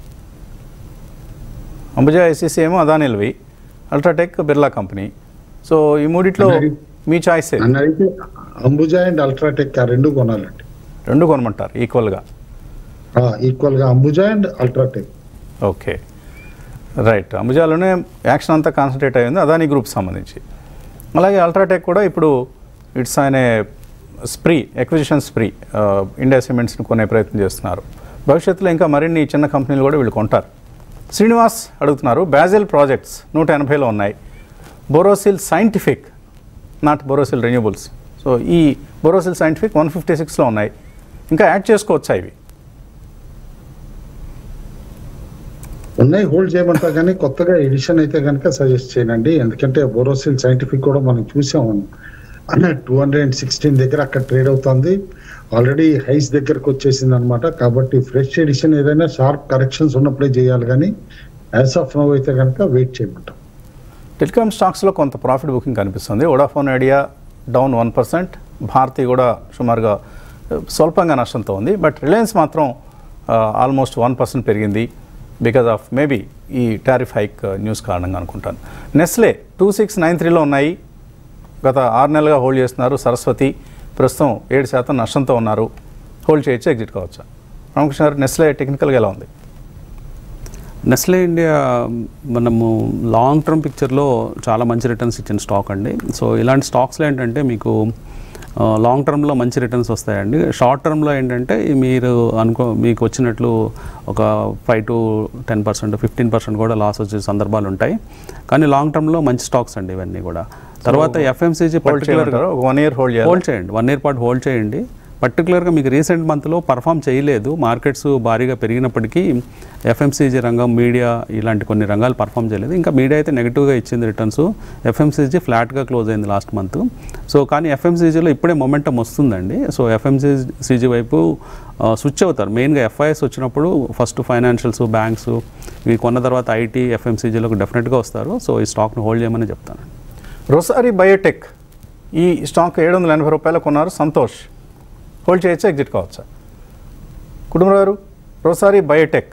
అంబుజా ఏసీసీ ఏమో అదానిల్వి అల్ట్రాటెక్ బిర్లా కంపెనీ సో ఈ మూడిట్లో మీ చాయిస్ నన్ను అయితే అంబుజా అండ్ అల్ట్రాటెక్ ఆ రెండు కొనాలండి రెండు కొనమంటారు ఈక్వల్గా ఈక్వల్ గా Ambuja and UltraTech okay right అంబుజాలోనే యాక్షన్ అంతా కాన్సన్ట్రేట్ అయ్యింది అదానీ గ్రూప్ సంబంధించి అలాగే అల్ట్రాటెక్ కూడా ఇప్పుడు ఇట్స్ ఆయన స్ప్రీ ఎక్విజిషన్ స్ప్రీ ఇండియా సిమెంట్స్ని కొనే ప్రయత్నం చేస్తున్నారు భవిష్యత్తులో ఇంకా మరిన్ని చిన్న కంపెనీలు కూడా వీళ్ళు కొంటారు శ్రీనివాస్ అడుగుతున్నారు బ్యాజిల్ ప్రాజెక్ట్స్ నూట ఎనభైలో ఉన్నాయి Borosil scientific not Borosil renewables so ఈ బోరోసిల్ సైంటిఫిక్ వన్ ఫిఫ్టీ సిక్స్లో ఉన్నాయి ఇంకా యాడ్ చేసుకోవచ్చా ఇవి ఉన్నాయి హోల్డ్ చేయమంటా కానీ కొత్తగా ఎడిషన్ అయితే కనుక సజెస్ట్ చేయనండి ఎందుకంటే బోరోసిల్ సైంటిఫిక్ కూడా మనం చూసాము టూ హండ్రెడ్ అండ్ సిక్స్టీన్ దగ్గర అక్కడ ట్రేడ్ అవుతుంది ఆల్రెడీ హైస్ దగ్గరకు వచ్చేసింది అనమాట కాబట్టి ఫ్రెష్ ఎడిషన్ ఏదైనా షార్ప్ కరెక్షన్స్ ఉన్నప్పుడే చేయాలి కానీ యాజ్ ఆఫ్ నో అయితే కనుక వెయిట్ చేయమంటాం టెలికామ్ స్టాక్స్లో కొంత ప్రాఫిట్ బుకింగ్ కనిపిస్తుంది Vodafone Idea down one percent Bharti కూడా సుమారుగా ఆ, స్వల్పంగా నష్టంతో ఉంది బట్ రిలయన్స్ మాత్రం ఆల్మోస్ట్ వన్ పర్సెంట్ పెరిగింది బికాజ్ ఆఫ్ మేబీ ఈ టారిఫ్ హైక్ న్యూస్ కారణంగా అనుకుంటాను నెస్లే టూ సిక్స్ నైన్ త్రీలో ఉన్నాయి గత ఆరు నెలలుగా హోల్డ్ చేస్తున్నారు సరస్వతి ప్రస్తుతం ఏడు శాతం నష్టంతో ఉన్నారు హోల్డ్ చేయొచ్చు ఎగ్జిట్ కావచ్చా రామకృష్ణ గారు నెస్లే టెక్నికల్గా ఎలా ఉంది నెస్లే ఇండియా మనము లాంగ్ టర్మ్ పిక్చర్లో చాలా మంచి రిటర్న్స్ ఇచ్చిన స్టాక్ అండి సో ఇలాంటి స్టాక్స్లో ఏంటంటే మీకు లాంగ్ టర్మ్లో మంచి రిటర్న్స్ వస్తాయండి షార్ట్ టర్మ్లో ఏంటంటే మీరు అనుకో మీకు వచ్చినట్లు ఒక five to ten percent fifteen percent కూడా లాస్ వచ్చే సందర్భాలు ఉంటాయి కానీ లాంగ్ టర్మ్లో మంచి స్టాక్స్ అండి ఇవన్నీ కూడా తర్వాత ఎఫ్ఎంసీజీ హోల్డ్ చేయమంటారు ఒక వన్ ఇయర్ హోల్డ్ చేయాలి హోల్డ్ చేయండి వన్ ఇయర్ పాటు హోల్డ్ చేయండి పర్టికులర్గా మీకు రీసెంట్ మంత్లో పర్ఫామ్ చేయలేదు మార్కెట్స్ భారీగా పెరిగినప్పటికీ ఎఫ్ఎంసీజీ రంగం మీడియా ఇలాంటి కొన్ని రంగాలు పర్ఫామ్ చేయలేదు ఇంకా మీడియా అయితే నెగిటివ్గా ఇచ్చింది రిటర్న్స్ ఎఫ్ఎంసీజీ ఫ్లాట్గా క్లోజ్ అయింది లాస్ట్ మంత్ సో కానీ ఎఫ్ఎంసీజీలో ఇప్పుడే మొమెంటం వస్తుందండి సో ఎఫ్ఎంసీజీ వైపు స్విచ్ అవుతారు మెయిన్గా ఎఫ్ఐఎస్ వచ్చినప్పుడు ఫస్ట్ ఫైనాన్షియల్స్ బ్యాంక్స్ ఇవి కొన్న తర్వాత ఐటీ ఎఫ్ఎంసీజీలోకి డెఫినెట్గా వస్తారు సో ఈ స్టాక్ను హోల్డ్ చేయమని చెప్తాను రోసారి బయోటెక్ ఈ స్టాక్ ఏడు వందల ఎనభై రూపాయలు కొన్నారు సంతోష్ హోల్డ్ చేయొచ్చా ఎగ్జిట్ కావచ్చా కుటుంబరావు గారు రోసారి బయోటెక్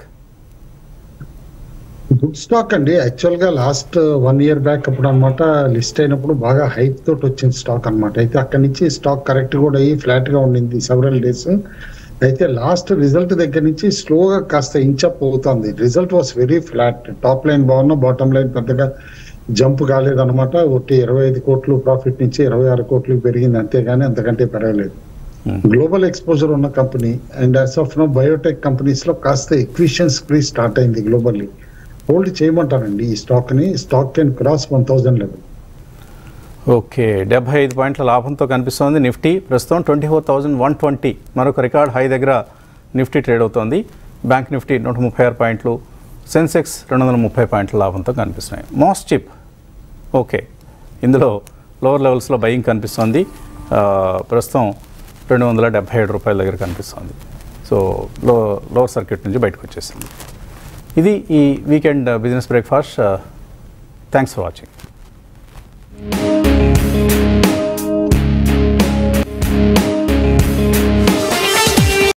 గుడ్ స్టాక్ అండి యాక్చువల్ గా లాస్ట్ వన్ ఇయర్ బ్యాక్ అప్పుడు అనమాట లిస్ట్ అయినప్పుడు బాగా హైప్ తోటి వచ్చిన స్టాక్ అన్నమాట అయితే అక్కడి నుంచి స్టాక్ కరెక్ట్ కూడా అయ్యి ఫ్లాట్ గా ఉండింది సెవరల్ డేస్ అయితే లాస్ట్ రిజల్ట్ దగ్గర నుంచి స్లోగా కాస్త ఇంచప్ అవుతుంది result was very flat top line బాగున్నా బాటమ్ లైన్ పెద్దగా జంప్ కాలేదన్నమాట ఒకటి ఇరవై ఐదు కోట్లు ప్రాఫిట్ నుంచి ఇరవై ఆరు కోట్లు పెరిగింది అంతేగాని అంతకంటే పెరగలేదు గ్లోబల్ ఎక్స్పోజర్ ఉన్న company and as of now biotech companies లో కాస్త ఎక్విషన్స్ ఫ్రీ స్టార్ట్ అయింది గ్లోబల్లీ హోల్డ్ చేయమంటారండి ఈ స్టాక్ ని stock can cross one thousand level okay డెబ్బై ఐదు పాయింట్ల లాభంతో కనిపిస్తోంది నిఫ్టీ ప్రస్తుతం twenty four thousand one twenty మరొక రికార్డ్ హై దగ్గర నిఫ్టీ ట్రేడ్ అవుతోంది బ్యాంక్ నిఫ్టీ నూట ముప్పై ఆరు పాయింట్లు సెన్సెక్స్ రెండు వందల ముప్పై పాయింట్ల లాభంతో కనిపిస్తున్నాయి మోస్ చిప్ ఓకే ఇందులో లోవర్ లెవెల్స్లో బయింగ్ కనిపిస్తోంది ఆ, ప్రస్తుతం రెండు వందల డెబ్బై ఏడు రూపాయల దగ్గర కనిపిస్తోంది సో లో లోవర్ సర్క్యూట్ నుంచి బయటకు వచ్చేసింది ఇది ఈ weekend business breakfast thanks for watching